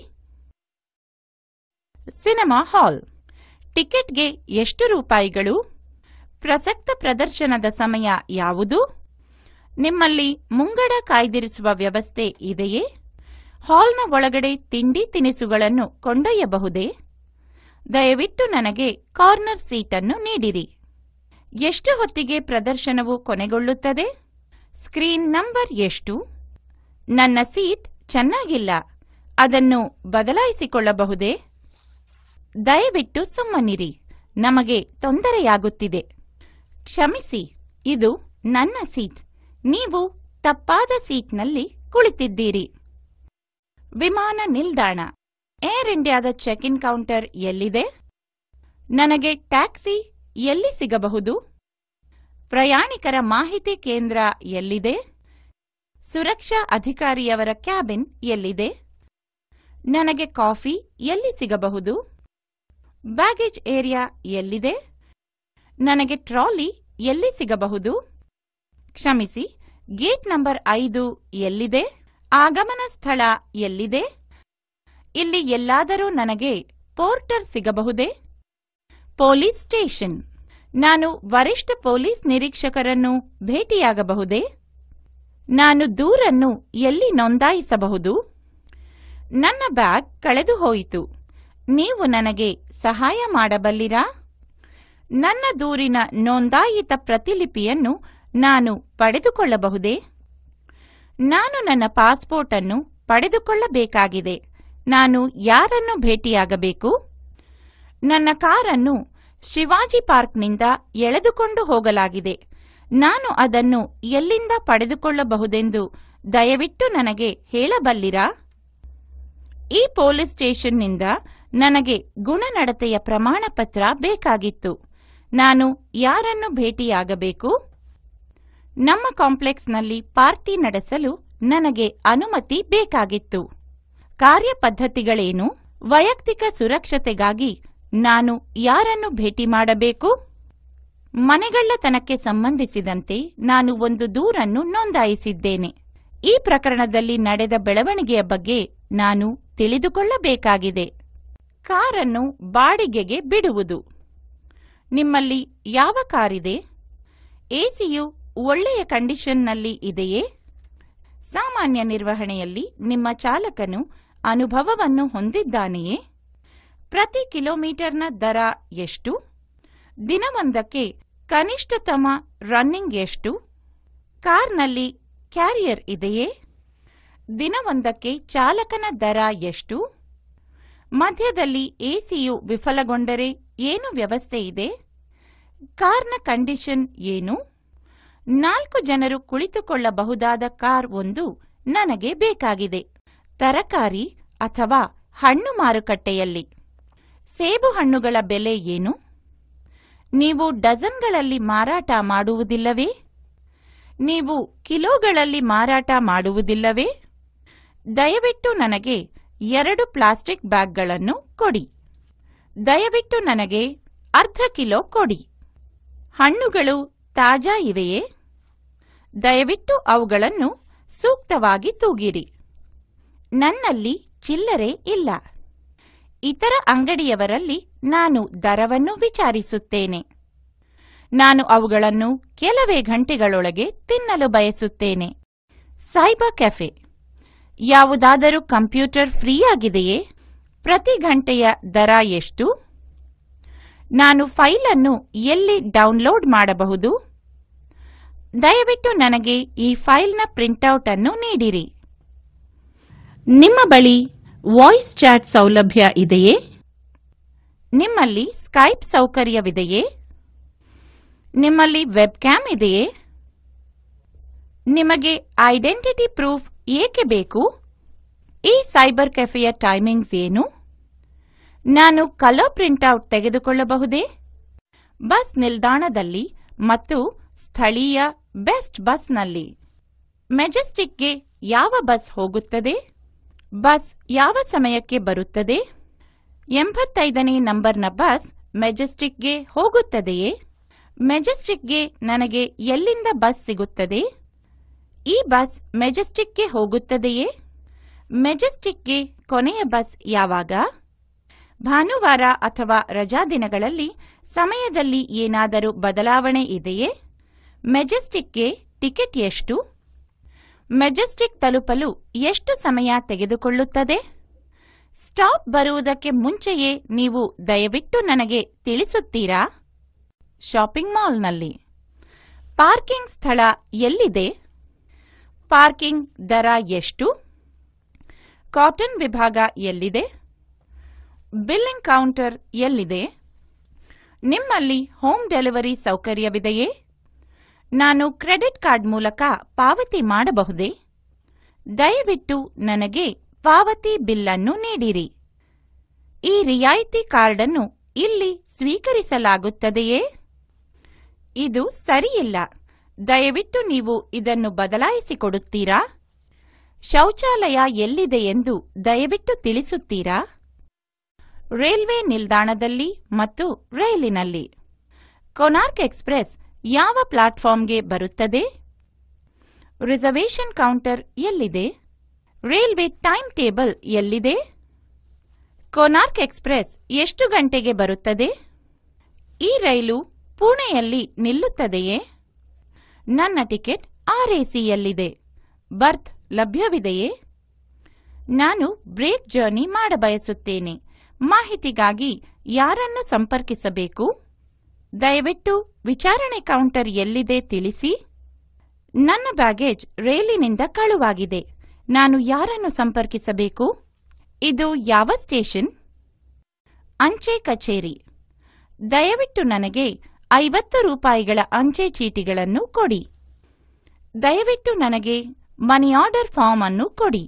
ಸಿನೆಮಾ ಹಾಲ್ ಟಿಕೆಟ್ಗೆ ಎಷ್ಟು ರೂಪಾಯಿಗಳು ಪ್ರಸಕ್ತ ಪ್ರದರ್ಶನದ ಸಮಯ ಯಾವುದು ನಿಮ್ಮಲ್ಲಿ ಮುಂಗಡ ಕಾಯ್ದಿರಿಸುವ ವ್ಯವಸ್ಥೆ ಇದೆಯೇ ಹಾಲ್ನ ಒಳಗಡೆ ತಿಂಡಿ ತಿನಿಸುಗಳನ್ನು ಕೊಂಡೊಯ್ಯಬಹುದೇ ದಯವಿಟ್ಟು ನನಗೆ ಕಾರ್ನರ್ ಸೀಟನ್ನು ನೀಡಿರಿ ಎಷ್ಟು ಹೊತ್ತಿಗೆ ಪ್ರದರ್ಶನವು ಕೊನೆಗೊಳ್ಳುತ್ತದೆ ಸ್ಕ್ರೀನ್ ನಂಬರ್ ಎಷ್ಟು ನನ್ನ ಸೀಟ್ ಚೆನ್ನಾಗಿಲ್ಲ ಅದನ್ನು ಬದಲಾಯಿಸಿಕೊಳ್ಳಬಹುದೇ ದಯವಿಟ್ಟು ಸುಮ್ಮನಿರಿ ನಮಗೆ ತೊಂದರೆಯಾಗುತ್ತಿದೆ ಕ್ಷಮಿಸಿ ಇದು ನನ್ನ ಸೀಟ್ ನೀವು ತಪ್ಪಾದ ಸೀಟ್ನಲ್ಲಿ ಕುಳಿತಿದ್ದೀರಿ ವಿಮಾನ ನಿಲ್ದಾಣ ಏರ್ ಇಂಡಿಯಾದ ಚೆಕ್ ಇನ್ ಕೌಂಟರ್ ಎಲ್ಲಿದೆ ನನಗೆ ಟ್ಯಾಕ್ಸಿ ಎಲ್ಲಿ ಸಿಗಬಹುದು ಪ್ರಯಾಣಿಕರ ಮಾಹಿತಿ ಕೇಂದ್ರ ಎಲ್ಲಿದೆ ಸುರಕ್ಷಾ ಅಧಿಕಾರಿಯವರ ಕ್ಯಾಬಿನ್ ಎಲ್ಲಿದೆ ನನಗೆ ಕಾಫಿ ಎಲ್ಲಿ ಸಿಗಬಹುದು ಬ್ಯಾಗೇಜ್ ಏರಿಯಾ ಎಲ್ಲಿದೆ ನನಗೆ ಟ್ರಾಲಿ ಎಲ್ಲಿ ಸಿಗಬಹುದು ಕ್ಷಮಿಸಿ ಗೇಟ್ ನಂಬರ್ ಐದು ಎಲ್ಲಿದೆ ಆಗಮನ ಸ್ಥಳ ಎಲ್ಲಿದೆ ಇಲ್ಲಿ ಎಲ್ಲಾದರೂ ನನಗೆ ಪೋರ್ಟರ್ ಸಿಗಬಹುದೇ ಪೊಲೀಸ್ ಸ್ಟೇಷನ್ ನಾನು ವರಿಷ್ಠ ಪೊಲೀಸ್ ನಿರೀಕ್ಷಕರನ್ನು ಭೇಟಿಯಾಗಬಹುದೇ ನಾನು ದೂರನ್ನು ಎಲ್ಲಿ ನೋಂದಾಯಿಸಬಹುದು ನನ್ನ ಬ್ಯಾಗ್ ಕಳೆದು ಹೋಯಿತು ನೀವು ನನಗೆ ಸಹಾಯ ಮಾಡಬಲ್ಲಿರಾ ನನ್ನ ದೂರಿನ ನೋಂದಾಯಿತ ಪ್ರತಿಲಿಪಿಯನ್ನು ನಾನು ಪಡೆದುಕೊಳ್ಳಬಹುದೇ ನಾನು ನನ್ನ ಪಾಸ್ಪೋರ್ಟ್ ಅನ್ನು ಪಡೆದುಕೊಳ್ಳಬೇಕಾಗಿದೆ ನಾನು ಯಾರನ್ನು ಭೇಟಿಯಾಗಬೇಕು ನನ್ನ ಕಾರನ್ನು ಶಿವಾಜಿ ಪಾರ್ಕ್ನಿಂದ ಎಳೆದುಕೊಂಡು ಹೋಗಲಾಗಿದೆ ನಾನು ಅದನ್ನು ಎಲ್ಲಿಂದ ಪಡೆದುಕೊಳ್ಳಬಹುದೆಂದು ದಯವಿಟ್ಟು ನನಗೆ ಹೇಳಬಲ್ಲಿರಾ ಈ ಪೊಲೀಸ್ ಸ್ಟೇಷನ್ನಿಂದ ನನಗೆ ಗುಣನಡತೆಯ ಪ್ರಮಾಣಪತ್ರ ಬೇಕಾಗಿತ್ತು ನಾನು ಯಾರನ್ನು ಭೇಟಿಯಾಗಬೇಕು ನಮ್ಮ ಕಾಂಪ್ಲೆಕ್ಸ್ನಲ್ಲಿ ಪಾರ್ಟಿ ನಡೆಸಲು ನನಗೆ ಅನುಮತಿ ಬೇಕಾಗಿತ್ತು ಕಾರ್ಯಪದ್ಧತಿಗಳೇನು ವೈಯಕ್ತಿಕ ಸುರಕ್ಷತೆಗಾಗಿ ನಾನು ಯಾರನ್ನು ಭೇಟಿ ಮಾಡಬೇಕು ಮನೆಗಳ್ಳತನಕ್ಕೆ ಸಂಬಂಧಿಸಿದಂತೆ ನಾನು ಒಂದು ದೂರನ್ನು ನೋಂದಾಯಿಸಿದ್ದೇನೆ ಈ ಪ್ರಕರಣದಲ್ಲಿ ನಡೆದ ಬೆಳವಣಿಗೆಯ ಬಗ್ಗೆ ನಾನು ತಿಳಿದುಕೊಳ್ಳಬೇಕಾಗಿದೆ ಕಾರನ್ನು ಬಾಡಿಗೆಗೆ ಬಿಡುವುದು ನಿಮ್ಮಲ್ಲಿ ಯಾವ ಕಾರಿದೆ ಎಸಿಯು ಒಳ್ಳೆಯ ಕಂಡೀಷನ್ನಲ್ಲಿ ಇದೆಯೇ ಸಾಮಾನ್ಯ ನಿರ್ವಹಣೆಯಲ್ಲಿ ನಿಮ್ಮ ಚಾಲಕನು ಅನುಭವವನ್ನು ಹೊಂದಿದ್ದಾನೆಯೇ ಪ್ರತಿ ಕಿಲೋಮೀಟರ್ನ ದರ ಎಷ್ಟು ದಿನವೊಂದಕ್ಕೆ ಕನಿಷ್ಠತಮ ರನ್ನಿಂಗ್ ಎಷ್ಟು ಕಾರ್ನಲ್ಲಿ ಕ್ಯಾರಿಯರ್ ಇದೆಯೇ ದಿನವೊಂದಕ್ಕೆ ಚಾಲಕನ ದರ ಎಷ್ಟು ಮಧ್ಯದಲ್ಲಿ ಎಸಿಯು ವಿಫಲಗೊಂಡರೆ ಏನು ವ್ಯವಸ್ಥೆ ಇದೆ ಕಾರ್ನ ಕಂಡೀಷನ್ ಏನು ನಾಲ್ಕು ಜನರು ಕುಳಿತುಕೊಳ್ಳಬಹುದಾದ ಕಾರ್ ಒಂದು ನನಗೆ ಬೇಕಾಗಿದೆ ತರಕಾರಿ ಅಥವಾ ಹಣ್ಣು ಮಾರುಕಟ್ಟೆಯಲ್ಲಿ ಸೇಬು ಹಣ್ಣುಗಳ ಬೆಲೆ ಏನು ನೀವು ಡಜನ್ಗಳಲ್ಲಿ ಮಾರಾಟ ಮಾಡುವುದಿಲ್ಲವೇ ನೀವು ಕಿಲೋಗಳಲ್ಲಿ ಮಾರಾಟ ಮಾಡುವುದಿಲ್ಲವೇ ದಯವಿಟ್ಟು ನನಗೆ ಎರಡು ಪ್ಲಾಸ್ಟಿಕ್ ಬ್ಯಾಗ್ಗಳನ್ನು ಕೊಡಿ ದಯವಿಟ್ಟು ನನಗೆ ಅರ್ಧ ಕಿಲೋ ಕೊಡಿ ಹಣ್ಣುಗಳು ತಾಜಾ ಇವೆಯೇ ದಯವಿಟ್ಟು ಅವುಗಳನ್ನು ಸೂಕ್ತವಾಗಿ ತೂಗಿರಿ ನನ್ನಲ್ಲಿ ಚಿಲ್ಲರೆ ಇಲ್ಲ ಇತರ ಅಂಗಡಿಯವರಲ್ಲಿ ನಾನು ದರವನ್ನು ವಿಚಾರಿಸುತ್ತೇನೆ ನಾನು ಅವುಗಳನ್ನು ಕೆಲವೇ ಗಂಟೆಗಳೊಳಗೆ ತಿನ್ನಲು ಬಯಸುತ್ತೇನೆ ಸೈಬರ್ ಕೆಫೆ ಯಾವುದಾದರೂ ಕಂಪ್ಯೂಟರ್ ಫ್ರೀ ಆಗಿದೆಯೇ ಪ್ರತಿ ಗಂಟೆಯ ದರ ಎಷ್ಟು ನಾನು ಫೈಲ್ ಅನ್ನು ಎಲ್ಲಿ ಡೌನ್ಲೋಡ್ ಮಾಡಬಹುದು ದಯವಿಟ್ಟು ನನಗೆ ಈ ಫೈಲ್ನ ಪ್ರಿಂಟೌಟ್ ಅನ್ನು ನೀಡಿರಿ ನಿಮ್ಮ ಬಳಿ ವಾಯ್ಸ್ ಚಾಟ್ ಸೌಲಭ್ಯ ಇದೆಯೇ ನಿಮ್ಮಲ್ಲಿ ಸ್ಕೈಪ್ ಸೌಕರ್ಯವಿದೆಯೇ ನಿಮ್ಮಲ್ಲಿ ವೆಬ್ ಕ್ಯಾಮ್ ಇದೆಯೇ ನಿಮಗೆ ಐಡೆಂಟಿಟಿ ಪ್ರೂಫ್ ಏಕೆ ಬೇಕು ಈ ಸೈಬರ್ ಕೆಫೆಯ ಟೈಮಿಂಗ್ಸ್ ಏನು ನಾನು ಕಲರ್ ಪ್ರಿಂಟೌಟ್ ತೆಗೆದುಕೊಳ್ಳಬಹುದೇ ಬಸ್ ನಿಲ್ದಾಣದಲ್ಲಿ ಮತ್ತು ಸ್ಥಳೀಯ ಬೆಸ್ಟ್ ಬಸ್ನಲ್ಲಿ ಮೆಜೆಸ್ಟಿಕ್ಗೆ ಯಾವ ಬಸ್ ಹೋಗುತ್ತದೆ ಬಸ್ ಯಾವ ಸಮಯಕ್ಕೆ ಬರುತ್ತದೆ ಎಂಬತ್ತೈದನೇ ನಂಬರ್ನ ಬಸ್ ಮೆಜೆಸ್ಟಿಕ್ಗೆ ಹೋಗುತ್ತದೆಯೇ ಮೆಜೆಸ್ಟಿಕ್ಗೆ ನನಗೆ ಎಲ್ಲಿಂದ ಬಸ್ ಸಿಗುತ್ತದೆ ಈ ಬಸ್ ಮೆಜೆಸ್ಟಿಕ್ಗೆ ಹೋಗುತ್ತದೆಯೇ ಮೆಜೆಸ್ಟಿಕ್ಗೆ ಕೊನೆಯ ಬಸ್ ಯಾವಾಗ ಭಾನುವಾರ ಅಥವಾ ರಜಾದಿನಗಳಲ್ಲಿ ಸಮಯದಲ್ಲಿ ಏನಾದರೂ ಬದಲಾವಣೆ ಇದೆಯೇ ಮೆಜೆಸ್ಟಿಕ್ಗೆ ಟಿಕೆಟ್ ಎಷ್ಟು ಮೆಜೆಸ್ಟಿಕ್ ತಲುಪಲು ಎಷ್ಟು ಸಮಯ ತೆಗೆದುಕೊಳ್ಳುತ್ತದೆ ಸ್ಟಾಪ್ ಬರುವುದಕ್ಕೆ ಮುಂಚೆಯೇ ನೀವು ದಯವಿಟ್ಟು ನನಗೆ ತಿಳಿಸುತ್ತೀರಾ ಶಾಪಿಂಗ್ ಮಾಲ್ನಲ್ಲಿ ಪಾರ್ಕಿಂಗ್ ಸ್ಥಳ ಎಲ್ಲಿದೆ ಪಾರ್ಕಿಂಗ್ ದರ ಎಷ್ಟು ಕಾಟನ್ ವಿಭಾಗ ಎಲ್ಲಿದೆ ಬಿಲ್ಲಿಂಗ್ ಕೌಂಟರ್ ಎಲ್ಲಿದೆ ನಿಮ್ಮಲ್ಲಿ ಹೋಮ್ ಡೆಲಿವರಿ ಸೌಕರ್ಯವಿದೆಯೇ ನಾನು ಕ್ರೆಡಿಟ್ ಕಾರ್ಡ್ ಮೂಲಕ ಪಾವತಿ ಮಾಡಬಹುದೇ ದಯವಿಟ್ಟು ನನಗೆ ಪಾವತಿ ಬಿಲ್ ಅನ್ನು ನೀಡಿರಿ ಈ ರಿಯಾಯಿತಿ ಕಾರ್ಡ್ ಅನ್ನು ಇಲ್ಲಿ ಸ್ವೀಕರಿಸಲಾಗುತ್ತದೆಯೇ ಇದು ಸರಿಯಿಲ್ಲ ದಯವಿಟ್ಟು ನೀವು ಇದನ್ನು ಬದಲಾಯಿಸಿಕೊಡುತ್ತೀರಾ ಶೌಚಾಲಯ ಎಲ್ಲಿದೆ ಎಂದು ದಯವಿಟ್ಟು ತಿಳಿಸುತ್ತೀರಾ ರೈಲ್ವೆ ನಿಲ್ದಾಣದಲ್ಲಿ ಮತ್ತು ರೈಲಿನಲ್ಲಿ ಕೊನಾರ್ಕ್ ಎಕ್ಸ್ಪ್ರೆಸ್ ಯಾವ ಪ್ಲಾಟ್ಫಾರ್ಮ್ಗೆ ಬರುತ್ತದೆ ರಿಸರ್ವೇಷನ್ ಕೌಂಟರ್ ಎಲ್ಲಿದೆ ರೈಲ್ವೆ ಟೈಮ್ ಟೇಬಲ್ ಎಲ್ಲಿದೆ ಕೊನಾರ್ಕ್ ಎಕ್ಸ್ಪ್ರೆಸ್ ಎಷ್ಟು ಗಂಟೆಗೆ ಬರುತ್ತದೆ ಈ ರೈಲು ಪುಣೆಯಲ್ಲಿ ನಿಲ್ಲುತ್ತದೆಯೇ ನನ್ನ ಟಿಕೆಟ್ ಆರ್ಎಸಿಯಲ್ಲಿದೆ ಬರ್ತ್ ಲಭ್ಯವಿದೆಯೇ ನಾನು ಬ್ರೇಕ್ ಜರ್ನಿ ಮಾಡಬಯಸುತ್ತೇನೆ ಮಾಹಿತಿಗಾಗಿ ಯಾರನ್ನು ಸಂಪರ್ಕಿಸಬೇಕು ದಯವಿಟ್ಟು ವಿಚಾರಣೆ ಕೌಂಟರ್ ಎಲ್ಲಿದೆ ತಿಳಿಸಿ ನನ್ನ ಬ್ಯಾಗೇಜ್ ರೈಲಿನಿಂದ ಕಳುವಾಗಿದೆ ನಾನು ಯಾರನ್ನು ಸಂಪರ್ಕಿಸಬೇಕು ಇದು ಯಾವ ಸ್ಟೇಷನ್ ಅಂಚೆ ಕಚೇರಿ ದಯವಿಟ್ಟು ನನಗೆ ಐವತ್ತು ರೂಪಾಯಿಗಳ ಅಂಚೆ ಚೀಟಿಗಳನ್ನು ಕೊಡಿ ದಯವಿಟ್ಟು ನನಗೆ ಮನಿ ಆರ್ಡರ್ ಫಾರ್ಮ್ ಅನ್ನು ಕೊಡಿ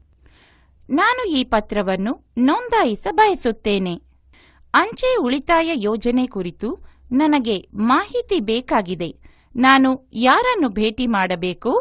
ನಾನು ಈ ಪತ್ರವನ್ನು ನೋಂದಾಯಿಸ ಬಯಸುತ್ತೇನೆ ಅಂಚೆ ಉಳಿತಾಯ ಯೋಜನೆ ಕುರಿತು ನನಗೆ ಮಾಹಿತಿ ಬೇಕಾಗಿದೆ ನಾನು ಯಾರನ್ನು ಭೇಟಿ ಮಾಡಬೇಕು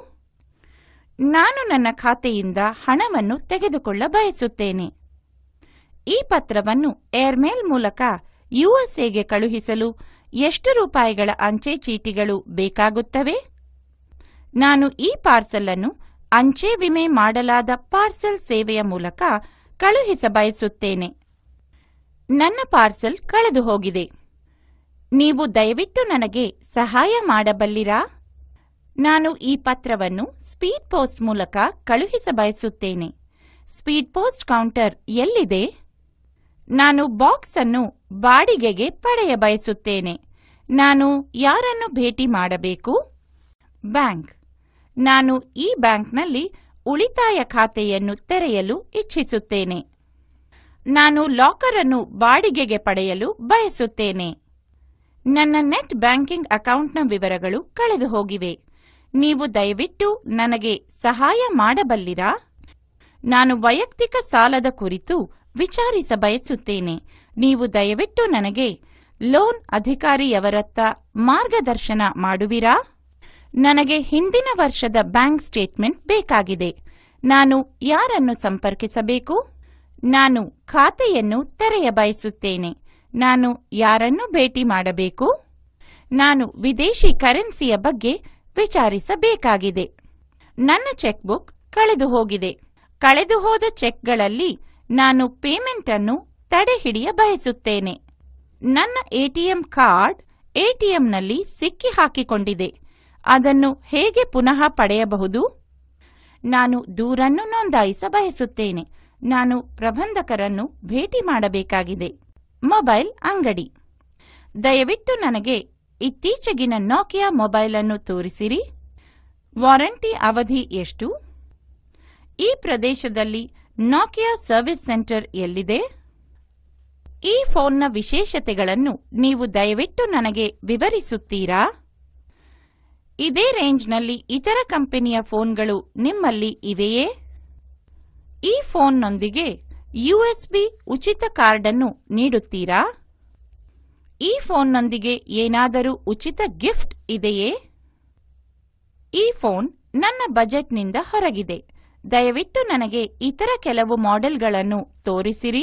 ನಾನು ನನ್ನ ಖಾತೆಯಿಂದ ಹಣವನ್ನು ತೆಗೆದುಕೊಳ್ಳ ಬಯಸುತ್ತೇನೆ ಈ ಪತ್ರವನ್ನು ಏರ್ಮೇಲ್ ಮೂಲಕ ಯುಎಸ್ಎಗೆ ಕಳುಹಿಸಲು ಎಷ್ಟು ರೂಪಾಯಿಗಳ ಅಂಚೆ ಚೀಟಿಗಳು ಬೇಕಾಗುತ್ತವೆ ನಾನು ಈ ಪಾರ್ಸಲ್ ಅನ್ನು ಅಂಚೆ ವಿಮೆ ಮಾಡಲಾದ ಪಾರ್ಸೆಲ್ ಸೇವೆಯ ಮೂಲಕ ಕಳುಹಿಸ ಬಯಸುತ್ತೇನೆ ನನ್ನ ಪಾರ್ಸೆಲ್ ಕಳೆದು ಹೋಗಿದೆ ನೀವು ದಯವಿಟ್ಟು ನನಗೆ ಸಹಾಯ ಮಾಡಬಲ್ಲಿರಾ ನಾನು ಈ ಪತ್ರವನ್ನು ಸ್ಪೀಡ್ ಪೋಸ್ಟ್ ಮೂಲಕ ಕಳುಹಿಸ ಬಯಸುತ್ತೇನೆ ಸ್ಪೀಡ್ ಪೋಸ್ಟ್ ಕೌಂಟರ್ ಎಲ್ಲಿದೆ ನಾನು ಬಾಕ್ಸ್ ಅನ್ನು ಬಾಡಿಗೆಗೆ ಪಡೆಯ ಬಯಸುತ್ತೇನೆ ನಾನು ಯಾರನ್ನು ಭೇಟಿ ಮಾಡಬೇಕು ಬ್ಯಾಂಕ್ ನಾನು ಈ ಬ್ಯಾಂಕ್ನಲ್ಲಿ ಉಳಿತಾಯ ಖಾತೆಯನ್ನು ತೆರೆಯಲು ಇಚ್ಛಿಸುತ್ತೇನೆ ನಾನು ಲಾಕರ್ ಅನ್ನು ಬಾಡಿಗೆಗೆ ಪಡೆಯಲು ಬಯಸುತ್ತೇನೆ ನನ್ನ ನೆಟ್ ಬ್ಯಾಂಕಿಂಗ್ ಅಕೌಂಟ್ನ ವಿವರಗಳು ಕಳೆದು ಹೋಗಿವೆ ನೀವು ದಯವಿಟ್ಟು ನನಗೆ ಸಹಾಯ ಮಾಡಬಲ್ಲಿರಾ ನಾನು ವೈಯಕ್ತಿಕ ಸಾಲದ ಕುರಿತು ವಿಚಾರಿಸ ಬಯಸುತ್ತೇನೆ ನೀವು ದಯವಿಟ್ಟು ನನಗೆ ಲೋನ್ ಅಧಿಕಾರಿಯವರತ್ತ ಮಾರ್ಗದರ್ಶನ ಮಾಡುವಿರಾ ನನಗೆ ಹಿಂದಿನ ವರ್ಷದ ಬ್ಯಾಂಕ್ ಸ್ಟೇಟ್ಮೆಂಟ್ ಬೇಕಾಗಿದೆ ನಾನು ಯಾರನ್ನು ಸಂಪರ್ಕಿಸಬೇಕು ನಾನು ಖಾತೆಯನ್ನು ತೆರೆಯ ಬಯಸುತ್ತೇನೆ ನಾನು ಯಾರನ್ನು ಭೇಟಿ ಮಾಡಬೇಕು ನಾನು ವಿದೇಶಿ ಕರೆನ್ಸಿಯ ಬಗ್ಗೆ ವಿಚಾರಿಸಬೇಕಾಗಿದೆ ನನ್ನ ಚೆಕ್ ಬುಕ್ ಕಳೆದು ಹೋಗಿದೆ ಕಳೆದು ಹೋದ ಚೆಕ್ಗಳಲ್ಲಿ ನಾನು ಪೇಮೆಂಟ್ ಅನ್ನು ತಡೆಹಿಡಿಯ ಬಯಸುತ್ತೇನೆ ನನ್ನ ಎಟಿಎಂ ಕಾರ್ಡ್ ಎಟಿಎಂನಲ್ಲಿ ಸಿಕ್ಕಿ ಹಾಕಿಕೊಂಡಿದೆ ಅದನ್ನು ಹೇಗೆ ಪುನಃ ಪಡೆಯಬಹುದು ನಾನು ದೂರನ್ನು ನೋಂದಾಯಿಸ ಬಯಸುತ್ತೇನೆ ನಾನು ಪ್ರಬಂಧಕರನ್ನು ಭೇಟಿ ಮಾಡಬೇಕಾಗಿದೆ ಮೊಬೈಲ್ ಅಂಗಡಿ ದಯವಿಟ್ಟು ನನಗೆ ಇತ್ತೀಚೆಗಿನ ನೋಕಿಯಾ ಮೊಬೈಲ್ ಅನ್ನು ತೋರಿಸಿರಿ ವಾರಂಟಿ ಅವಧಿ ಎಷ್ಟು ಈ ಪ್ರದೇಶದಲ್ಲಿ ನೋಕಿಯಾ ಸರ್ವಿಸ್ ಸೆಂಟರ್ ಎಲ್ಲಿದೆ ಈ ಫೋನ್ನ ವಿಶೇಷತೆಗಳನ್ನು ನೀವು ದಯವಿಟ್ಟು ನನಗೆ ವಿವರಿಸುತ್ತೀರಾ ಇದೇ ರೇಂಜ್ನಲ್ಲಿ ಇತರ ಕಂಪನಿಯ ಫೋನ್ಗಳು ನಿಮ್ಮಲ್ಲಿ ಇವೆಯೇ ಈ ಫೋನ್ನೊಂದಿಗೆ ಯುಎಸ್ಬಿ ಉಚಿತ ಕಾರ್ಡ್ ಅನ್ನು ನೀಡುತ್ತೀರಾ ಈ ಫೋನ್ನೊಂದಿಗೆ ಏನಾದರೂ ಉಚಿತ ಗಿಫ್ಟ್ ಇದೆಯೇ ಈ ಫೋನ್ ನನ್ನ ಬಜೆಟ್ನಿಂದ ಹೊರಗಿದೆ ದಯವಿಟ್ಟು ನನಗೆ ಇತರ ಕೆಲವು ಮಾಡೆಲ್ಗಳನ್ನು ತೋರಿಸಿರಿ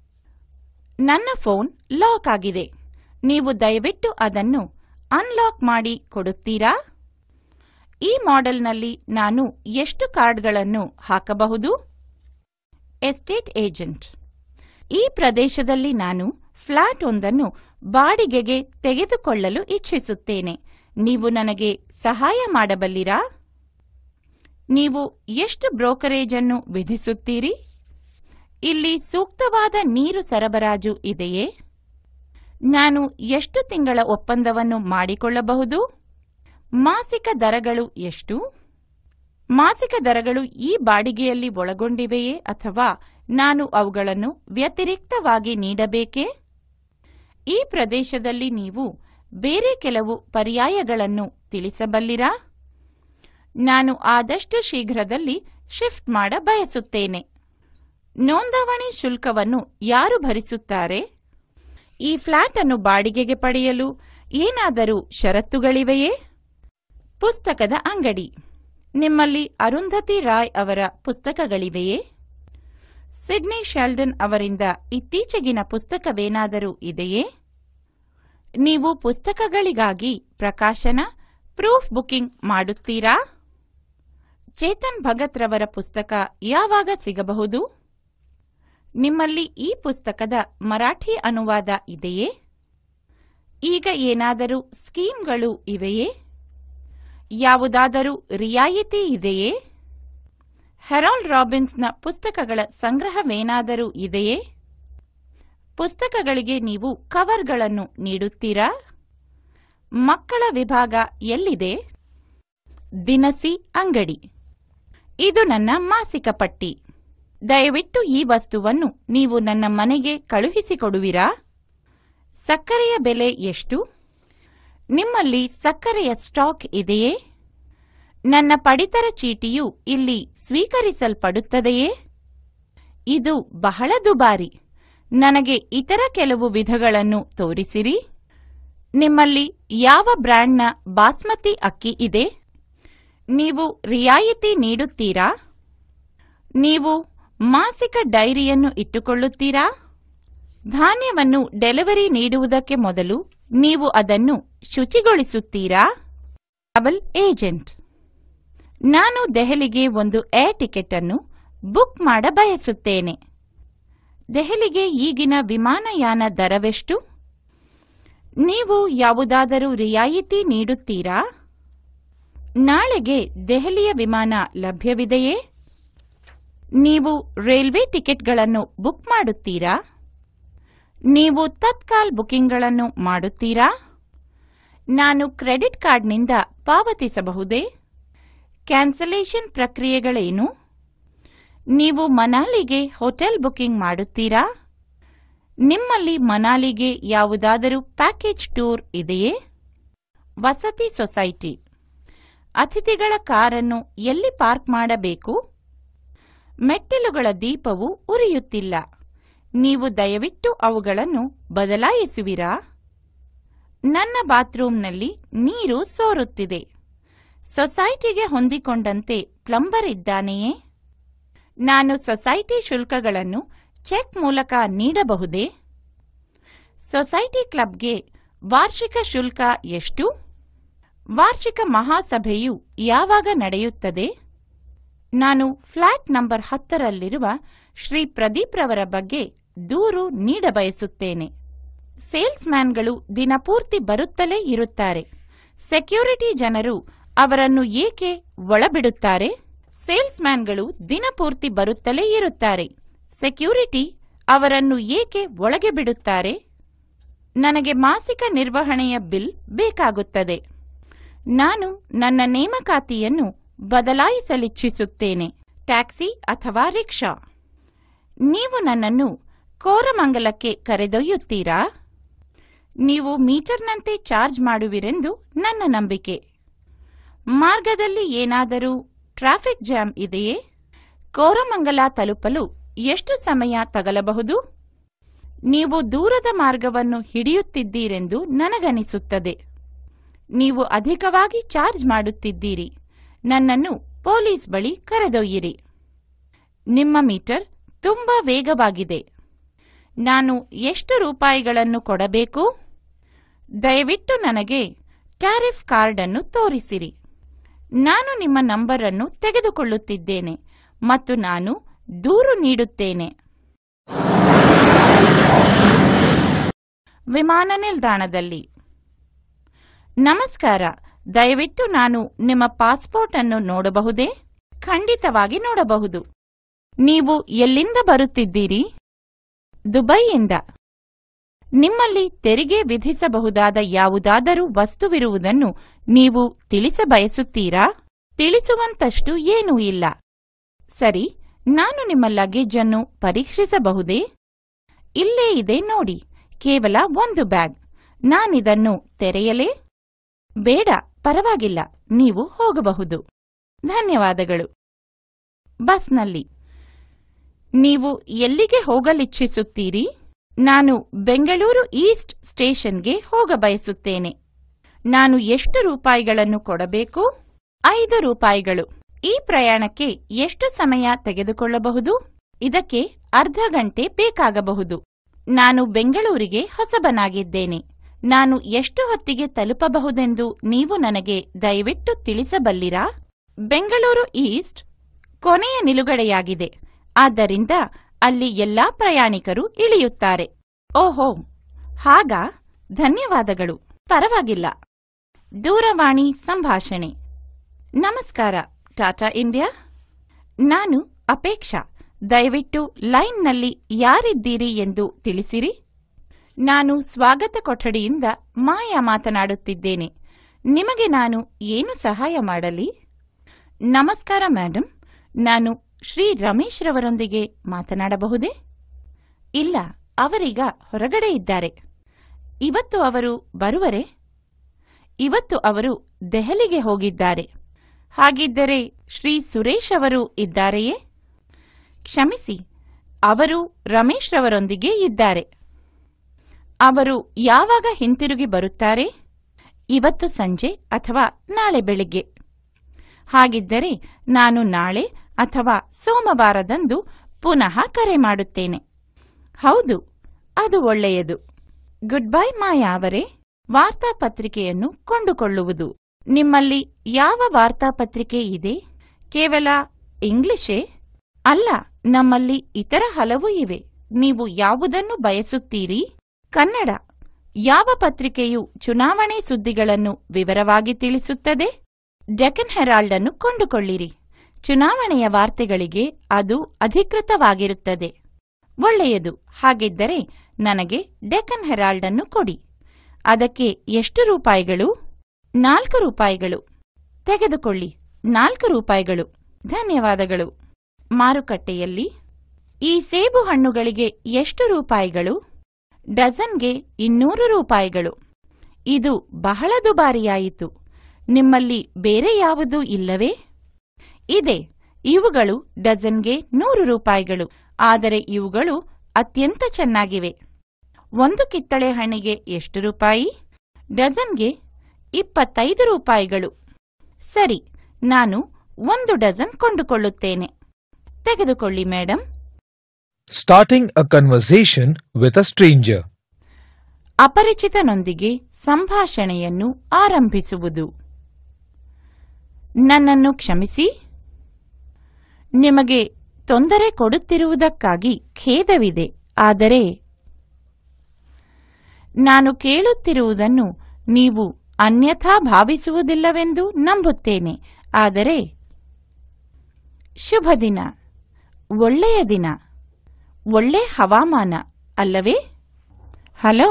ನನ್ನ ಫೋನ್ ಲಾಕ್ ಆಗಿದೆ ನೀವು ದಯವಿಟ್ಟು ಅದನ್ನು ಅನ್ಲಾಕ್ ಮಾಡಿ ಕೊಡುತ್ತೀರಾ ಈ ಮಾಡೆಲ್ನಲ್ಲಿ ನಾನು ಎಷ್ಟು ಕಾರ್ಡ್ಗಳನ್ನು ಹಾಕಬಹುದು ಎಸ್ಟೇಟ್ ಏಜೆಂಟ್ ಈ ಪ್ರದೇಶದಲ್ಲಿ ನಾನು ಫ್ಲಾಟ್ ಒಂದನ್ನು ಬಾಡಿಗೆಗೆ ತೆಗೆದುಕೊಳ್ಳಲು ಇಚ್ಛಿಸುತ್ತೇನೆ ನೀವು ನನಗೆ ಸಹಾಯ ಮಾಡಬಲ್ಲಿರಾ ನೀವು ಎಷ್ಟು ಬ್ರೋಕರೇಜ್ ಅನ್ನು ವಿಧಿಸುತ್ತೀರಿ ಇಲ್ಲಿ ಸೂಕ್ತವಾದ ನೀರು ಸರಬರಾಜು ಇದೆಯೇ ನಾನು ಎಷ್ಟು ತಿಂಗಳ ಒಪ್ಪಂದವನ್ನು ಮಾಡಿಕೊಳ್ಳಬಹುದು ಮಾಸಿಕ ದರಗಳು ಎಷ್ಟು ಮಾಸಿಕ ದರಗಳು ಈ ಬಾಡಿಗೆಯಲ್ಲಿ ಒಳಗೊಂಡಿವೆಯೇ ಅಥವಾ ನಾನು ಅವುಗಳನ್ನು ವ್ಯತಿರಿಕ್ತವಾಗಿ ನೀಡಬೇಕೇ ಈ ಪ್ರದೇಶದಲ್ಲಿ ನೀವು ಬೇರೆ ಕೆಲವು ಪರ್ಯಾಯಗಳನ್ನು ತಿಳಿಸಬಲ್ಲಿರಾ ನಾನು ಆದಷ್ಟು ಶೀಘ್ರದಲ್ಲಿ ಶಿಫ್ಟ್ ಮಾಡ ಬಯಸುತ್ತೇನೆ ನೋಂದಾವಣಿ ಶುಲ್ಕವನ್ನು ಯಾರು ಭರಿಸುತ್ತಾರೆ ಈ ಫ್ಲಾಟ್ ಅನ್ನು ಬಾಡಿಗೆಗೆ ಪಡೆಯಲು ಏನಾದರೂ ಷರತ್ತುಗಳಿವೆಯೇ ಪುಸ್ತಕದ ಅಂಗಡಿ ನಿಮ್ಮಲ್ಲಿ ಅರುಂಧತಿ ರಾಯ್ ಅವರ ಪುಸ್ತಕಗಳಿವೆಯೇ ಸಿಡ್ನಿ ಶೆಲ್ಡನ್ ಅವರಿಂದ ಇತ್ತೀಚೆಗಿನ ಪುಸ್ತಕವೇನಾದರೂ ಇದೆಯೇ ನೀವು ಪುಸ್ತಕಗಳಿಗಾಗಿ ಪ್ರಕಾಶನ ಪ್ರೂಫ್ ಬುಕಿಂಗ್ ಮಾಡುತ್ತೀರಾ ಚೇತನ್ ಭಗತ್ ರವರ ಪುಸ್ತಕ ಯಾವಾಗ ಸಿಗಬಹುದು ನಿಮ್ಮಲ್ಲಿ ಈ ಪುಸ್ತಕದ ಮರಾಠಿ ಅನುವಾದ ಇದೆಯೇ ಈಗ ಏನಾದರೂ ಸ್ಕೀಮ್ಗಳು ಇವೆಯೇ ಯಾವುದಾದರೂ ರಿಯಾಯಿತಿ ಇದೆಯೇ ಹೆರಾಲ್ಡ್ ರಾಬಿನ್ಸ್ನ ಪುಸ್ತಕಗಳ ಸಂಗ್ರಹವೇನಾದರೂ ಇದೆಯೇ ಪುಸ್ತಕಗಳಿಗೆ ನೀವು ಕವರ್ಗಳನ್ನು ನೀಡುತ್ತೀರಾ ಮಕ್ಕಳ ವಿಭಾಗ ಎಲ್ಲಿದೆ ದಿನಸಿ ಅಂಗಡಿ ಇದು ನನ್ನ ಮಾಸಿಕ ಪಟ್ಟಿ ದಯವಿಟ್ಟು ಈ ವಸ್ತುವನ್ನು ನೀವು ನನ್ನ ಮನೆಗೆ ಕಳುಹಿಸಿಕೊಡುವಿರಾ ಸಕ್ಕರೆಯ ಬೆಲೆ ಎಷ್ಟು ನಿಮ್ಮಲ್ಲಿ ಸಕ್ಕರೆಯ ಸ್ಟಾಕ್ ಇದೆಯೇ ನನ್ನ ಪಡಿತರ ಚೀಟಿಯು ಇಲ್ಲಿ ಸ್ವೀಕರಿಸಲ್ಪಡುತ್ತದೆಯೇ ಇದು ಬಹಳ ದುಬಾರಿ ನನಗೆ ಇತರ ಕೆಲವು ವಿಧಗಳನ್ನು ತೋರಿಸಿರಿ ನಿಮ್ಮಲ್ಲಿ ಯಾವ ಬ್ರ್ಯಾಂಡ್ನ ಬಾಸ್ಮತಿ ಅಕ್ಕಿ ಇದೆ ನೀವು ರಿಯಾಯಿತಿ ನೀಡುತ್ತೀರಾ ನೀವು ಮಾಸಿಕ ಡೈರಿಯನ್ನು ಇಟ್ಟುಕೊಳ್ಳುತ್ತೀರಾ ಧಾನ್ಯವನ್ನು ಡೆಲಿವರಿ ನೀಡುವುದಕ್ಕೆ ಮೊದಲು ನೀವು ಅದನ್ನು ಶುಚಿಗೊಳಿಸುತ್ತೀರಾ ಟ್ರಾವೆಲ್ ಏಜೆಂಟ್ ನಾನು ದೆಹಲಿಗೆ ಒಂದು ಏರ್ ಟಿಕೆಟ್ ಅನ್ನು ಬುಕ್ ಮಾಡ ಬಯಸುತ್ತೇನೆ ದೆಹಲಿಗೆ ಈಗಿನ ವಿಮಾನಯಾನ ದರವೆಷ್ಟು ನೀವು ಯಾವುದಾದರೂ ರಿಯಾಯಿತಿ ನೀಡುತ್ತೀರಾ ನಾಳೆಗೆ ದೆಹಲಿಯ ವಿಮಾನ ಲಭ್ಯವಿದೆಯೇ ನೀವು ರೈಲ್ವೆ ಟಿಕೆಟ್ಗಳನ್ನು ಬುಕ್ ಮಾಡುತ್ತೀರಾ ನೀವು ತತ್ಕಾಲ್ ಬುಕಿಂಗ್ಗಳನ್ನು ಮಾಡುತ್ತೀರಾ ನಾನು ಕ್ರೆಡಿಟ್ ಕಾರ್ಡ್ನಿಂದ ಪಾವತಿಸಬಹುದೇ ಕ್ಯಾನ್ಸಲೇಷನ್ ಪ್ರಕ್ರಿಯೆಗಳೇನು ನೀವು ಮನಾಲಿಗೆ ಹೋಟೆಲ್ ಬುಕಿಂಗ್ ಮಾಡುತ್ತೀರಾ ನಿಮ್ಮಲ್ಲಿ ಮನಾಲಿಗೆ ಯಾವುದಾದರೂ ಪ್ಯಾಕೇಜ್ ಟೂರ್ ಇದೆಯೇ ವಸತಿ ಸೊಸೈಟಿ ಅತಿಥಿಗಳ ಕಾರನ್ನು ಎಲ್ಲಿ ಪಾರ್ಕ್ ಮಾಡಬೇಕು ಮೆಟ್ಟಿಲುಗಳ ದೀಪವು ಉರಿಯುತ್ತಿಲ್ಲ ನೀವು ದಯವಿಟ್ಟು ಅವುಗಳನ್ನು ಬದಲಾಯಿಸುವಿರಾ ನನ್ನ ಬಾತ್ರೂಂನಲ್ಲಿ ನೀರು ಸೋರುತ್ತಿದೆ ಸೊಸೈಟಿಗೆ ಹೊಂದಿಕೊಂಡಂತೆ ಪ್ಲಂಬರ್ ಇದ್ದಾನೆಯೇ ನಾನು ಸೊಸೈಟಿ ಶುಲ್ಕಗಳನ್ನು ಚೆಕ್ ಮೂಲಕ ನೀಡಬಹುದೇ ಸೊಸೈಟಿ ಕ್ಲಬ್ಗೆ ವಾರ್ಷಿಕ ಶುಲ್ಕ ಎಷ್ಟು ವಾರ್ಷಿಕ ಮಹಾಸಭೆಯು ಯಾವಾಗ ನಡೆಯುತ್ತದೆ ನಾನು ಫ್ಲಾಟ್ ನಂಬರ್ ಹತ್ತರಲ್ಲಿರುವ ಶ್ರೀ ಪ್ರದೀಪ್ ರವರ ಬಗ್ಗೆ ದೂರು ನೀಡಬಯಸುತ್ತೇನೆ ಸೇಲ್ಸ್ಮ್ಯಾನ್ಗಳು ದಿನಪೂರ್ತಿ ಬರುತ್ತಲೇ ಇರುತ್ತಾರೆ ಸೆಕ್ಯೂರಿಟಿ ಜನರು ಅವರನ್ನು ಏಕೆ ಒಳಬಿಡುತ್ತಾರೆ ಸೇಲ್ಸ್ಮ್ಯಾನ್ಗಳು ದಿನಪೂರ್ತಿ ಬರುತ್ತಲೇ ಇರುತ್ತಾರೆ ಸೆಕ್ಯೂರಿಟಿ ಅವರನ್ನು ಏಕೆ ಒಳಗೆ ಬಿಡುತ್ತಾರೆ ನನಗೆ ಮಾಸಿಕ ನಿರ್ವಹಣೆಯ ಬಿಲ್ ಬೇಕಾಗುತ್ತದೆ ನಾನು ನನ್ನ ನೇಮಕಾತಿಯನ್ನು ಬದಲಾಯಿಸಲಿಚ್ಛಿಸುತ್ತೇನೆ ಟ್ಯಾಕ್ಸಿ ಅಥವಾ ರಿಕ್ಷಾ ನೀವು ನನ್ನನ್ನು ಕೋರಮಂಗಲಕ್ಕೆ ಕರೆದೊಯ್ಯುತ್ತೀರಾ ನೀವು ಮೀಟರ್ನಂತೆ ಚಾರ್ಜ್ ಮಾಡುವಿರೆಂದು ನನ್ನ ನಂಬಿಕೆ ಮಾರ್ಗದಲ್ಲಿ ಏನಾದರೂ ಟ್ರಾಫಿಕ್ ಜಾಮ್ ಇದೆಯೇ ಕೋರಮಂಗಲ ತಲುಪಲು ಎಷ್ಟು ಸಮಯ ತಗಲಬಹುದು ನೀವು ದೂರದ ಮಾರ್ಗವನ್ನು ಹಿಡಿಯುತ್ತಿದ್ದೀರೆಂದು ನನಗನಿಸುತ್ತದೆ ನೀವು ಅಧಿಕವಾಗಿ ಚಾರ್ಜ್ ಮಾಡುತ್ತಿದ್ದೀರಿ ನನ್ನನ್ನು ಪೊಲೀಸ್ ಬಳಿ ಕರೆದೊಯ್ಯಿರಿ ನಿಮ್ಮ ಮೀಟರ್ ತುಂಬಾ ವೇಗವಾಗಿದೆ ನಾನು ಎಷ್ಟು ರೂಪಾಯಿಗಳನ್ನು ಕೊಡಬೇಕು ದಯವಿಟ್ಟು ನನಗೆ ಟ್ಯಾರಿಫ್ ಕಾರ್ಡ್ ಅನ್ನು ತೋರಿಸಿರಿ ನಾನು ನಿಮ್ಮ ನಂಬರ್ ಅನ್ನು ತೆಗೆದುಕೊಳ್ಳುತ್ತಿದ್ದೇನೆ ಮತ್ತು ನಾನು ದೂರು ನೀಡುತ್ತೇನೆ ವಿಮಾನ ನಿಲ್ದಾಣದಲ್ಲಿ ನಮಸ್ಕಾರ ದಯವಿಟ್ಟು ನಾನು ನಿಮ್ಮ ಪಾಸ್ಪೋರ್ಟ್ ಅನ್ನು ನೋಡಬಹುದೇ ಖಂಡಿತವಾಗಿ ನೋಡಬಹುದು ನೀವು ಎಲ್ಲಿಂದ ಬರುತ್ತಿದ್ದೀರಿ ದುಬೈಯಿಂದ ನಿಮ್ಮಲ್ಲಿ ತೆರಿಗೆ ವಿಧಿಸಬಹುದಾದ ಯಾವುದಾದರೂ ವಸ್ತುವಿರುವುದನ್ನು ನೀವು ತಿಳಿಸಬಯಸುತ್ತೀರಾ ತಿಳಿಸುವಂತಷ್ಟು ಏನೂ ಇಲ್ಲ ಸರಿ ನಾನು ನಿಮ್ಮ ಲಗೇಜ್ ಅನ್ನು ಪರೀಕ್ಷಿಸಬಹುದೇ ಇಲ್ಲೇ ಇದೆ ನೋಡಿ ಕೇವಲ ಒಂದು ಬ್ಯಾಗ್ ನಾನಿದನ್ನು ತೆರೆಯಲೇ ಬೇಡ ಪರವಾಗಿಲ್ಲ ನೀವು ಹೋಗಬಹುದು ಧನ್ಯವಾದಗಳು ಬಸ್ನಲ್ಲಿ ನೀವು ಎಲ್ಲಿಗೆ ಹೋಗಲಿಚ್ಛಿಸುತ್ತೀರಿ ನಾನು ಬೆಂಗಳೂರು ಈಸ್ಟ್ ಸ್ಟೇಷನ್ಗೆ ಹೋಗಬಯಸುತ್ತೇನೆ ನಾನು ಎಷ್ಟು ರೂಪಾಯಿಗಳನ್ನು ಕೊಡಬೇಕು ಐದು ರೂಪಾಯಿಗಳು ಈ ಪ್ರಯಾಣಕ್ಕೆ ಎಷ್ಟು ಸಮಯ ತೆಗೆದುಕೊಳ್ಳಬಹುದು ಇದಕ್ಕೆ ಅರ್ಧ ಗಂಟೆ ಬೇಕಾಗಬಹುದು ನಾನು ಬೆಂಗಳೂರಿಗೆ ಹೊಸಬನಾಗಿದ್ದೇನೆ ನಾನು ಎಷ್ಟು ಹೊತ್ತಿಗೆ ತಲುಪಬಹುದೆಂದು ನೀವು ನನಗೆ ದಯವಿಟ್ಟು ತಿಳಿಸಬಲ್ಲಿರಾ ಬೆಂಗಳೂರು ಈಸ್ಟ್ ಕೊನೆಯ ನಿಲುಗಡೆಯಾಗಿದೆ ಆದ್ದರಿಂದ ಅಲ್ಲಿ ಎಲ್ಲಾ ಪ್ರಯಾಣಿಕರು ಇಳಿಯುತ್ತಾರೆ ಓಹೋ ಹಾಗಾ ಧನ್ಯವಾದಗಳು ಪರವಾಗಿಲ್ಲ ದೂರವಾಣಿ ಸಂಭಾಷಣೆ ನಮಸ್ಕಾರ ಟಾಟಾ ಇಂಡಿಯಾ ನಾನು ಅಪೇಕ್ಷಾ ದಯವಿಟ್ಟು ಲೈನ್ನಲ್ಲಿ ಯಾರಿದ್ದೀರಿ ಎಂದು ತಿಳಿಸಿರಿ ನಾನು ಸ್ವಾಗತ ಕೊಠಡಿಯಿಂದ ಮಾಯಾ ಮಾತನಾಡುತ್ತಿದ್ದೇನೆ ನಿಮಗೆ ನಾನು ಏನು ಸಹಾಯ ಮಾಡಲಿ ನಮಸ್ಕಾರ ಮೇಡಮ್ ನಾನು ಶ್ರೀ ರಮೇಶ್ ರವರೊಂದಿಗೆ ಮಾತನಾಡಬಹುದೇ ಇಲ್ಲ ಅವರೀಗ ಹೊರಗಡೆ ಇದ್ದಾರೆ ಇವತ್ತು ಅವರು ಬರುವರೆ ಇವತ್ತು ಅವರು ದೆಹಲಿಗೆ ಹೋಗಿದ್ದಾರೆ ಹಾಗಿದ್ದರೆ ಶ್ರೀ ಸುರೇಶ್ ಅವರು ಇದ್ದಾರೆಯೇ ಕ್ಷಮಿಸಿ ಅವರು ರಮೇಶ್ ರವರೊಂದಿಗೆ ಇದ್ದಾರೆ ಅವರು ಯಾವಾಗ ಹಿಂತಿರುಗಿ ಬರುತ್ತಾರೆ ಇವತ್ತು ಸಂಜೆ ಅಥವಾ ನಾಳೆ ಬೆಳಿಗ್ಗೆ ಹಾಗಿದ್ದರೆ ನಾನು ನಾಳೆ ಅಥವಾ ಸೋಮವಾರದಂದು ಪುನಃ ಕರೆ ಮಾಡುತ್ತೇನೆ ಹೌದು ಅದು ಒಳ್ಳೆಯದು ಗುಡ್ ಬೈ ಮಾಯಾ ಅವರೇ ವಾರ್ತಾಪತ್ರಿಕೆಯನ್ನು ಕೊಂಡುಕೊಳ್ಳುವುದು ನಿಮ್ಮಲ್ಲಿ ಯಾವ ವಾರ್ತಾಪತ್ರಿಕೆ ಇದೆ ಕೇವಲ ಇಂಗ್ಲಿಷೇ ಅಲ್ಲ ನಮ್ಮಲ್ಲಿ ಇತರ ಹಲವು ಇವೆ ನೀವು ಯಾವುದನ್ನು ಬಯಸುತ್ತೀರಿ ಕನ್ನಡ ಯಾವ ಪತ್ರಿಕೆಯು ಚುನಾವಣೆ ಸುದ್ದಿಗಳನ್ನು ವಿವರವಾಗಿ ತಿಳಿಸುತ್ತದೆ ಡೆಕನ್ ಹೆರಾಲ್ಡ್ ಅನ್ನು ಕೊಂಡುಕೊಳ್ಳಿರಿ ಚುನಾವಣೆಯ ವಾರ್ತೆಗಳಿಗೆ ಅದು ಅಧಿಕೃತವಾಗಿರುತ್ತದೆ ಒಳ್ಳೆಯದು ಹಾಗಿದ್ದರೆ ನನಗೆ ಡೆಕನ್ ಹೆರಾಲ್ಡ್ ಅನ್ನು ಕೊಡಿ ಅದಕ್ಕೆ ಎಷ್ಟು ರೂಪಾಯಿಗಳು ನಾಲ್ಕು ರೂಪಾಯಿಗಳು ತೆಗೆದುಕೊಳ್ಳಿ ನಾಲ್ಕು ರೂಪಾಯಿಗಳು ಧನ್ಯವಾದಗಳು ಮಾರುಕಟ್ಟೆಯಲ್ಲಿ ಈ ಸೇಬು ಹಣ್ಣುಗಳಿಗೆ ಎಷ್ಟು ರೂಪಾಯಿಗಳು ಡಜನ್ಗೆ ಇನ್ನೂರು ರೂಪಾಯಿಗಳು ಇದು ಬಹಳ ದುಬಾರಿಯಾಯಿತು ನಿಮ್ಮಲ್ಲಿ ಬೇರೆ ಯಾವುದೂ ಇಲ್ಲವೇ ಇದೆ ಇವುಗಳು ಡಜನ್ಗೆ ನೂರು ರೂಪಾಯಿಗಳು ಆದರೆ ಇವುಗಳು ಅತ್ಯಂತ ಚೆನ್ನಾಗಿವೆ ಒಂದು ಕಿತ್ತಳೆ ಹಣ್ಣಿಗೆ ಎಷ್ಟು ರೂಪಾಯಿ ಡಜನ್ಗೆ ಇಪ್ಪತ್ತೈದು ರೂಪಾಯಿಗಳು ಸರಿ ನಾನು ಒಂದು ಡಜನ್ ಕೊಂಡುಕೊಳ್ಳುತ್ತೇನೆ ತೆಗೆದುಕೊಳ್ಳಿ madam Starting a conversation with a stranger. ಅಪರಿಚಿತನೊಂದಿಗೆ ಸಂಭಾಷಣೆಯನ್ನು ಆರಂಭಿಸುವುದು ನನ್ನನ್ನು ಕ್ಷಮಿಸಿ ನಿಮಗೆ ತೊಂದರೆ ಕೊಡುತ್ತಿರುವುದಕ್ಕಾಗಿ ಖೇದವಿದೆ ಆದರೆ ನಾನು ಕೇಳುತ್ತಿರುವುದನ್ನು ನೀವು ಅನ್ಯಥಾ ಭಾವಿಸುವುದಿಲ್ಲವೆಂದು ನಂಬುತ್ತೇನೆ ಆದರೆ ಶುಭ ದಿನ ಒಳ್ಳೆಯ ದಿನ ಒಳ್ಳೆ ಹವಾಮಾನ ಅಲ್ಲವೇ ಹಲೋ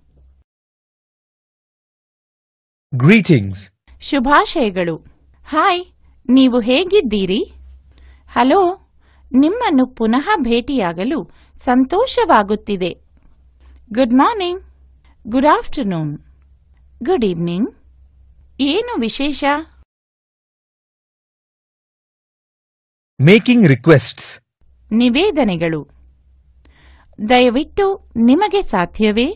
Greetings. ಶುಭಾಶಯಗಳು ಹಾಯ್ ನೀವು ಹೇಗಿದ್ದೀರಿ ಹಲೋ ನಿಮ್ಮನ್ನು ಪುನಃ ಭೇಟಿಯಾಗಲು ಸಂತೋಷವಾಗುತ್ತಿದೆ good morning good afternoon good evening ಏನು ವಿಶೇಷ Making requests. ನಿವೇದನೆಗಳು ದಯವಿಟ್ಟು ನಿಮಗೆ ಸಾಧ್ಯವೇ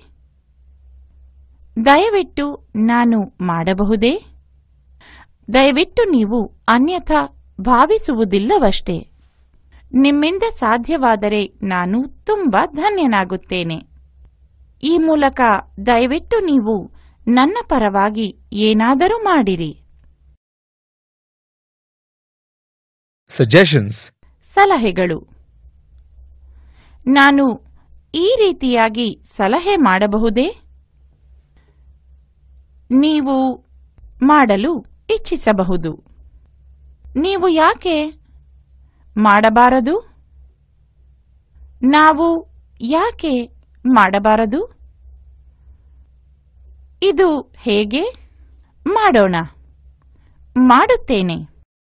ದಯವಿಟ್ಟು ನಾನು ಮಾಡಬಹುದೇ ದಯವಿಟ್ಟು ನೀವು ಅನ್ಯಥಾ ಭಾವಿಸುವುದಿಲ್ಲವಷ್ಟೇ ನಿಮ್ಮಿಂದ ಸಾಧ್ಯವಾದರೆ ನಾನು ತುಂಬಾ ಧನ್ಯನಾಗುತ್ತೇನೆ ಈ ಮೂಲಕ ದಯವಿಟ್ಟು ನೀವು ನನ್ನ ಪರವಾಗಿ ಏನಾದರೂ ಮಾಡಿರಿ Suggestions. ಸಲಹೆಗಳು ನಾನು ಈ ರೀತಿಯಾಗಿ ಸಲಹೆ ಮಾಡಬಹುದೇ ನೀವು ಮಾಡಲು ಇಚ್ಛಿಸಬಹುದು ನೀವು ಯಾಕೆ ಮಾಡಬಾರದು ನಾವು ಯಾಕೆ ಮಾಡಬಾರದು ಇದು ಹೇಗೆ ಮಾಡೋಣ ಮಾಡುತ್ತೇನೆ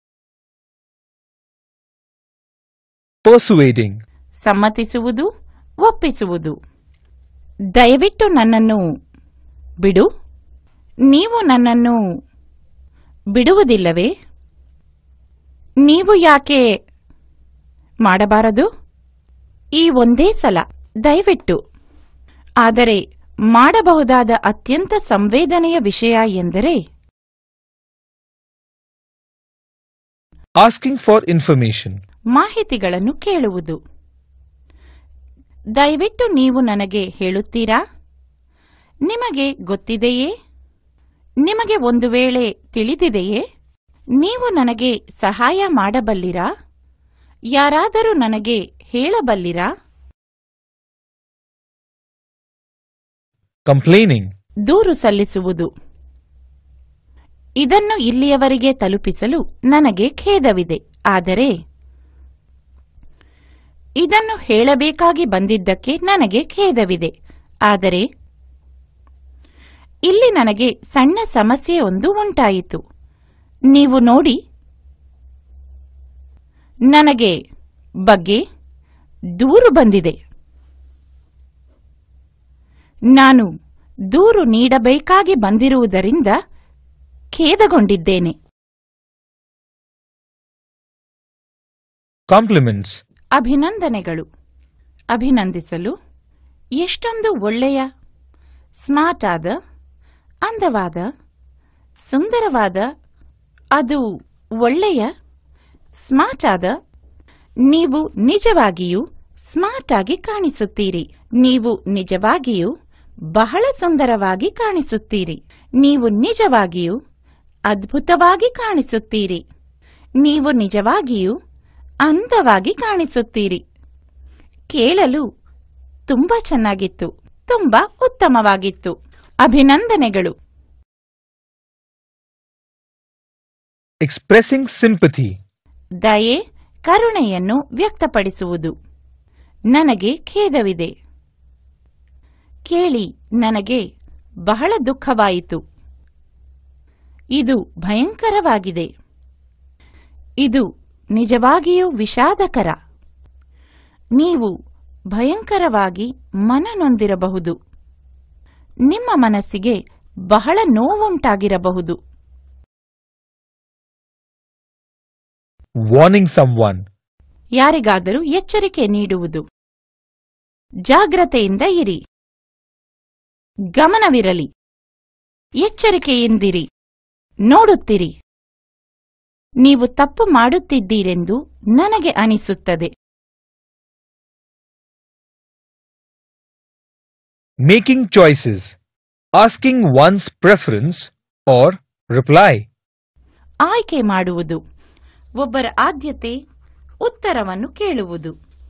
Persuading. ಸಮ್ಮತಿಸುವುದು ಒಪ್ಪಿಸುವುದು ದಯವಿಟ್ಟು ನನ್ನನ್ನು ಬಿಡು ನೀವು ನನ್ನನ್ನು ಬಿಡುವುದಿಲ್ಲವೇ ನೀವು ಯಾಕೆ ಮಾಡಬಾರದು ಈ ಒಂದೇ ಸಲ ದಯವಿಟ್ಟು ಆದರೆ ಮಾಡಬಹುದಾದ ಅತ್ಯಂತ ಸಂವೇದನೆಯ ವಿಷಯ ಎಂದರೆ Asking for information. ಮಾಹಿತಿಗಳನ್ನು ಕೇಳುವುದು ದಯವಿಟ್ಟು ನೀವು ನನಗೆ ಹೇಳುತ್ತೀರಾ ನಿಮಗೆ ಗೊತ್ತಿದೆಯೇ ನಿಮಗೆ ಒಂದು ವೇಳೆ ತಿಳಿದಿದೆಯೇ ನೀವು ನನಗೆ ಸಹಾಯ ಮಾಡಬಲ್ಲಿರಾ ಯಾರಾದರೂ ನನಗೆ ಹೇಳಬಲ್ಲಿರಾ Complaining. ದೂರು ಸಲ್ಲಿಸುವುದು ಇದನ್ನು ಇಲ್ಲಿಯವರೆಗೆ ತಲುಪಿಸಲು ನನಗೆ ಖೇದವಿದೆ ಆದರೆ ಇದನ್ನು ಹೇಳಬೇಕಾಗಿ ಬಂದಿದ್ದಕ್ಕೆ ನನಗೆ ಖೇದವಿದೆ ಆದರೆ ಇಲ್ಲಿ ನನಗೆ ಸಣ್ಣ ಸಮಸ್ಯೆಯೊಂದು ಉಂಟಾಯಿತು ನೀವು ನೋಡಿ ನನಗೆ ಬಗ್ಗೆ ದೂರು ಬಂದಿದೆ ನಾನು ದೂರು ನೀಡಬೇಕಾಗಿ ಬಂದಿರುವುದರಿಂದ ಖೇದಗೊಂಡಿದ್ದೇನೆ Compliments. ಅಭಿನಂದನೆಗಳು ಅಭಿನಂದಿಸಲು ಎಷ್ಟೊಂದು ಒಳ್ಳೆಯ ಸ್ಮಾರ್ಟ್ ಆದ ಅಂದವಾದ ಸುಂದರವಾದ ಅದು ಒಳ್ಳೆಯ ಸ್ಮಾರ್ಟ್ ಆದ ನೀವು ನಿಜವಾಗಿಯೂ ಸ್ಮಾರ್ಟ್ ಆಗಿ ಕಾಣಿಸುತ್ತೀರಿ ನೀವು ನಿಜವಾಗಿಯೂ ಬಹಳ ಸುಂದರವಾಗಿ ಕಾಣಿಸುತ್ತೀರಿ ನೀವು ನಿಜವಾಗಿಯೂ ಅದ್ಭುತವಾಗಿ ಕಾಣಿಸುತ್ತೀರಿ ನೀವು ನಿಜವಾಗಿಯೂ ಅಂದವಾಗಿ ಕಾಣಿಸುತ್ತೀರಿ ಕೇಳಲು ತುಂಬಾ ಚೆನ್ನಾಗಿತ್ತು ತುಂಬಾ ಉತ್ತಮವಾಗಿತ್ತು ಅಭಿನಂದನೆಗಳು Expressing sympathy. ದಯೆ ಕರುಣೆಯನ್ನು ವ್ಯಕ್ತಪಡಿಸುವುದು ನನಗೆ ಖೇದವಿದೆ ಕೇಳಿ ನನಗೆ ಬಹಳ ದುಃಖವಾಯಿತು ಇದು ಭಯಂಕರವಾಗಿದೆ ಇದು ನಿಜವಾಗಿಯೂ ವಿಷಾದಕರ ನೀವು ಭಯಂಕರವಾಗಿ ಮನನೊಂದಿರಬಹುದು ನಿಮ್ಮ ಮನಸ್ಸಿಗೆ ಬಹಳ ನೋವುಂಟಾಗಿರಬಹುದು Warning someone. ಯಾರಿಗಾದರೂ ಎಚ್ಚರಿಕೆ ನೀಡುವುದು ಜಾಗ್ರತೆಯಿಂದ ಇರಿ ಗಮನವಿರಲಿ ಎಚ್ಚರಿಕೆಯಿಂದಿರಿ ನೋಡುತ್ತಿರಿ ನೀವು ತಪ್ಪು ಮಾಡುತ್ತಿದ್ದೀರೆಂದು ನನಗೆ ಅನಿಸುತ್ತದೆ Making choices. Asking one's preference or reply. ಆಯ್ಕೆ ಮಾಡುವುದು ಒಬ್ಬರ ಆದ್ಯತೆ ಉತ್ತರವನ್ನು ಕೇಳುವುದು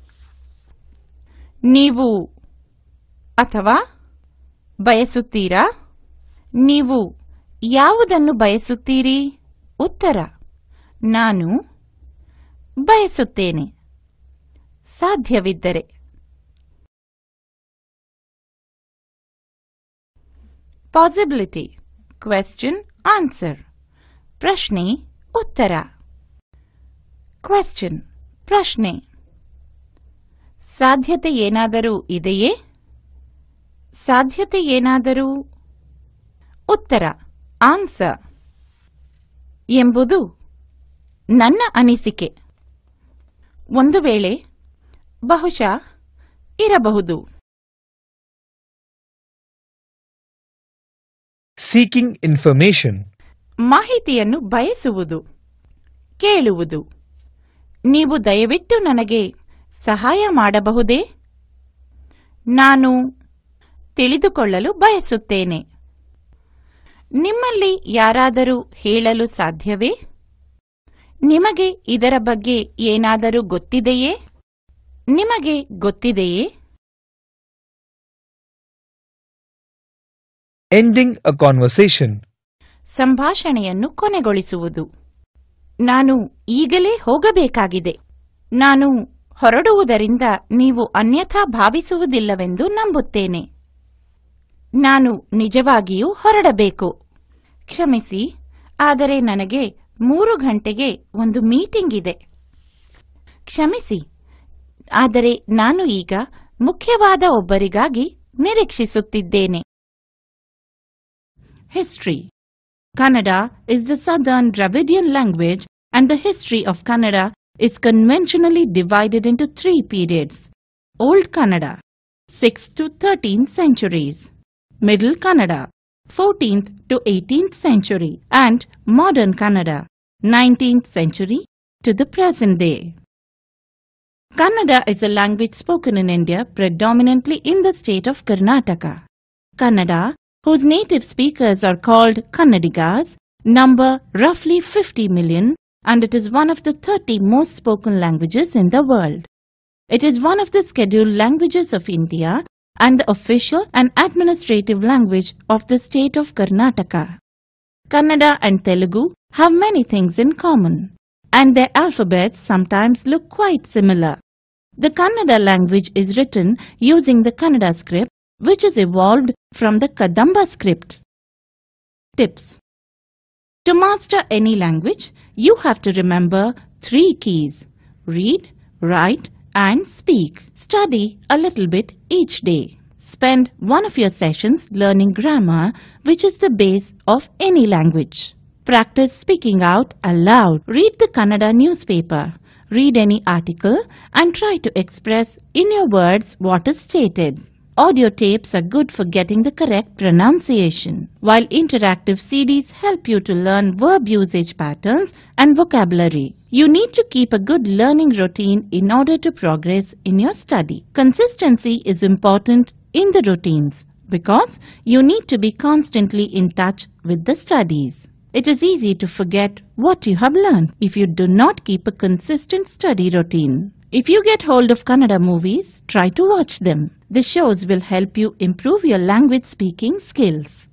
ನೀವು ಅಥವಾ ಬಯಸುತ್ತೀರಾ ನೀವು ಯಾವುದನ್ನು ಬಯಸುತ್ತೀರಿ ಉತ್ತರ ನಾನು ಬಯಸುತ್ತೇನೆ ಸಾಧ್ಯವಿದ್ದರೆ ಪಾಸಿಬಿಲಿಟಿ ಕ್ವೆಶ್ಚನ್ ಆನ್ಸರ್ ಪ್ರಶ್ನೆ ಉತ್ತರ ಕ್ವೆಶ್ಚನ್ ಪ್ರಶ್ನೆ ಸಾಧ್ಯತೆ ಏನಾದರೂ ಇದೆಯೇ ಸಾಧ್ಯತೆ ಏನಾದರೂ ಉತ್ತರ ಆನ್ಸರ್ ಎಂಬುದು ನನ್ನ ಅನಿಸಿಕೆ ಒಂದು ವೇಳೆ ಬಹುಶಃ ಇರಬಹುದು Seeking information. ಮಾಹಿತಿಯನ್ನು ಬಯಸುವುದು ಕೇಳುವುದು ನೀವು ದಯವಿಟ್ಟು ನನಗೆ ಸಹಾಯ ಮಾಡಬಹುದೇ ನಾನು ತಿಳಿದುಕೊಳ್ಳಲು ಬಯಸುತ್ತೇನೆ ನಿಮ್ಮಲ್ಲಿ ಯಾರಾದರೂ ಹೇಳಲು ಸಾಧ್ಯವೇ ನಿಮಗೆ ಇದರ ಬಗ್ಗೆ ಏನಾದರೂ ಗೊತ್ತಿದೆಯೇ ನಿಮಗೆ ಗೊತ್ತಿದೆಯೇ Ending a conversation. ಸಂಭಾಷಣೆಯನ್ನು ಕೊನೆಗೊಳಿಸುವುದು ನಾನು ಈಗಲೇ ಹೋಗಬೇಕಾಗಿದೆ ನಾನು ಹೊರಡುವುದರಿಂದ ನೀವು ಅನ್ಯಥಾ ಭಾವಿಸುವುದಿಲ್ಲವೆಂದು ನಂಬುತ್ತೇನೆ ನಾನು ನಿಜವಾಗಿಯೂ ಹೊರಡಬೇಕು ಕ್ಷಮಿಸಿ ಆದರೆ ನನಗೆ ಮೂರು ಗಂಟೆಗೆ ಒಂದು ಮೀಟಿಂಗ್ ಇದೆ ಕ್ಷಮಿಸಿ ಆದರೆ ನಾನು ಈಗ ಮುಖ್ಯವಾದ ಒಬ್ಬರಿಗಾಗಿ ನಿರೀಕ್ಷಿಸುತ್ತಿದ್ದೇನೆ History Kannada is the southern Dravidian language and the history of Kannada is conventionally divided into three periods. Old Kannada 6th to 13th centuries, Middle Kannada 14th to 18th century and Modern Kannada 19th century to the present day. Kannada is a language spoken in India predominantly in the state of Karnataka. Kannada, whose native speakers are called Kannadigas, number roughly 50 million and it is one of the 30 most spoken languages in the world. It is one of the scheduled languages of India and the official and administrative language of the state of Karnataka. Kannada and Telugu have many things in common, and their alphabets sometimes look quite similar. The Kannada language is written using the Kannada script, which is evolved from the Kadamba script. Tips To master any language, you have to remember three keys read, write, and speak. Study a little bit each day. Spend one of your sessions learning grammar, which is the base of any language. Practice speaking out aloud. Read the Kannada newspaper. Read any article and try to express in your words what is stated. Audio tapes are good for getting the correct pronunciation, while interactive CDs help you to learn verb usage patterns and vocabulary. You need to keep a good learning routine in order to progress in your study. Consistency is important in the routines because you need to be constantly in touch with the studies. It is easy to forget what you have learned if you do not keep a consistent study routine. If you get hold of Kannada movies, try to watch them. The shows will help you improve your language speaking skills.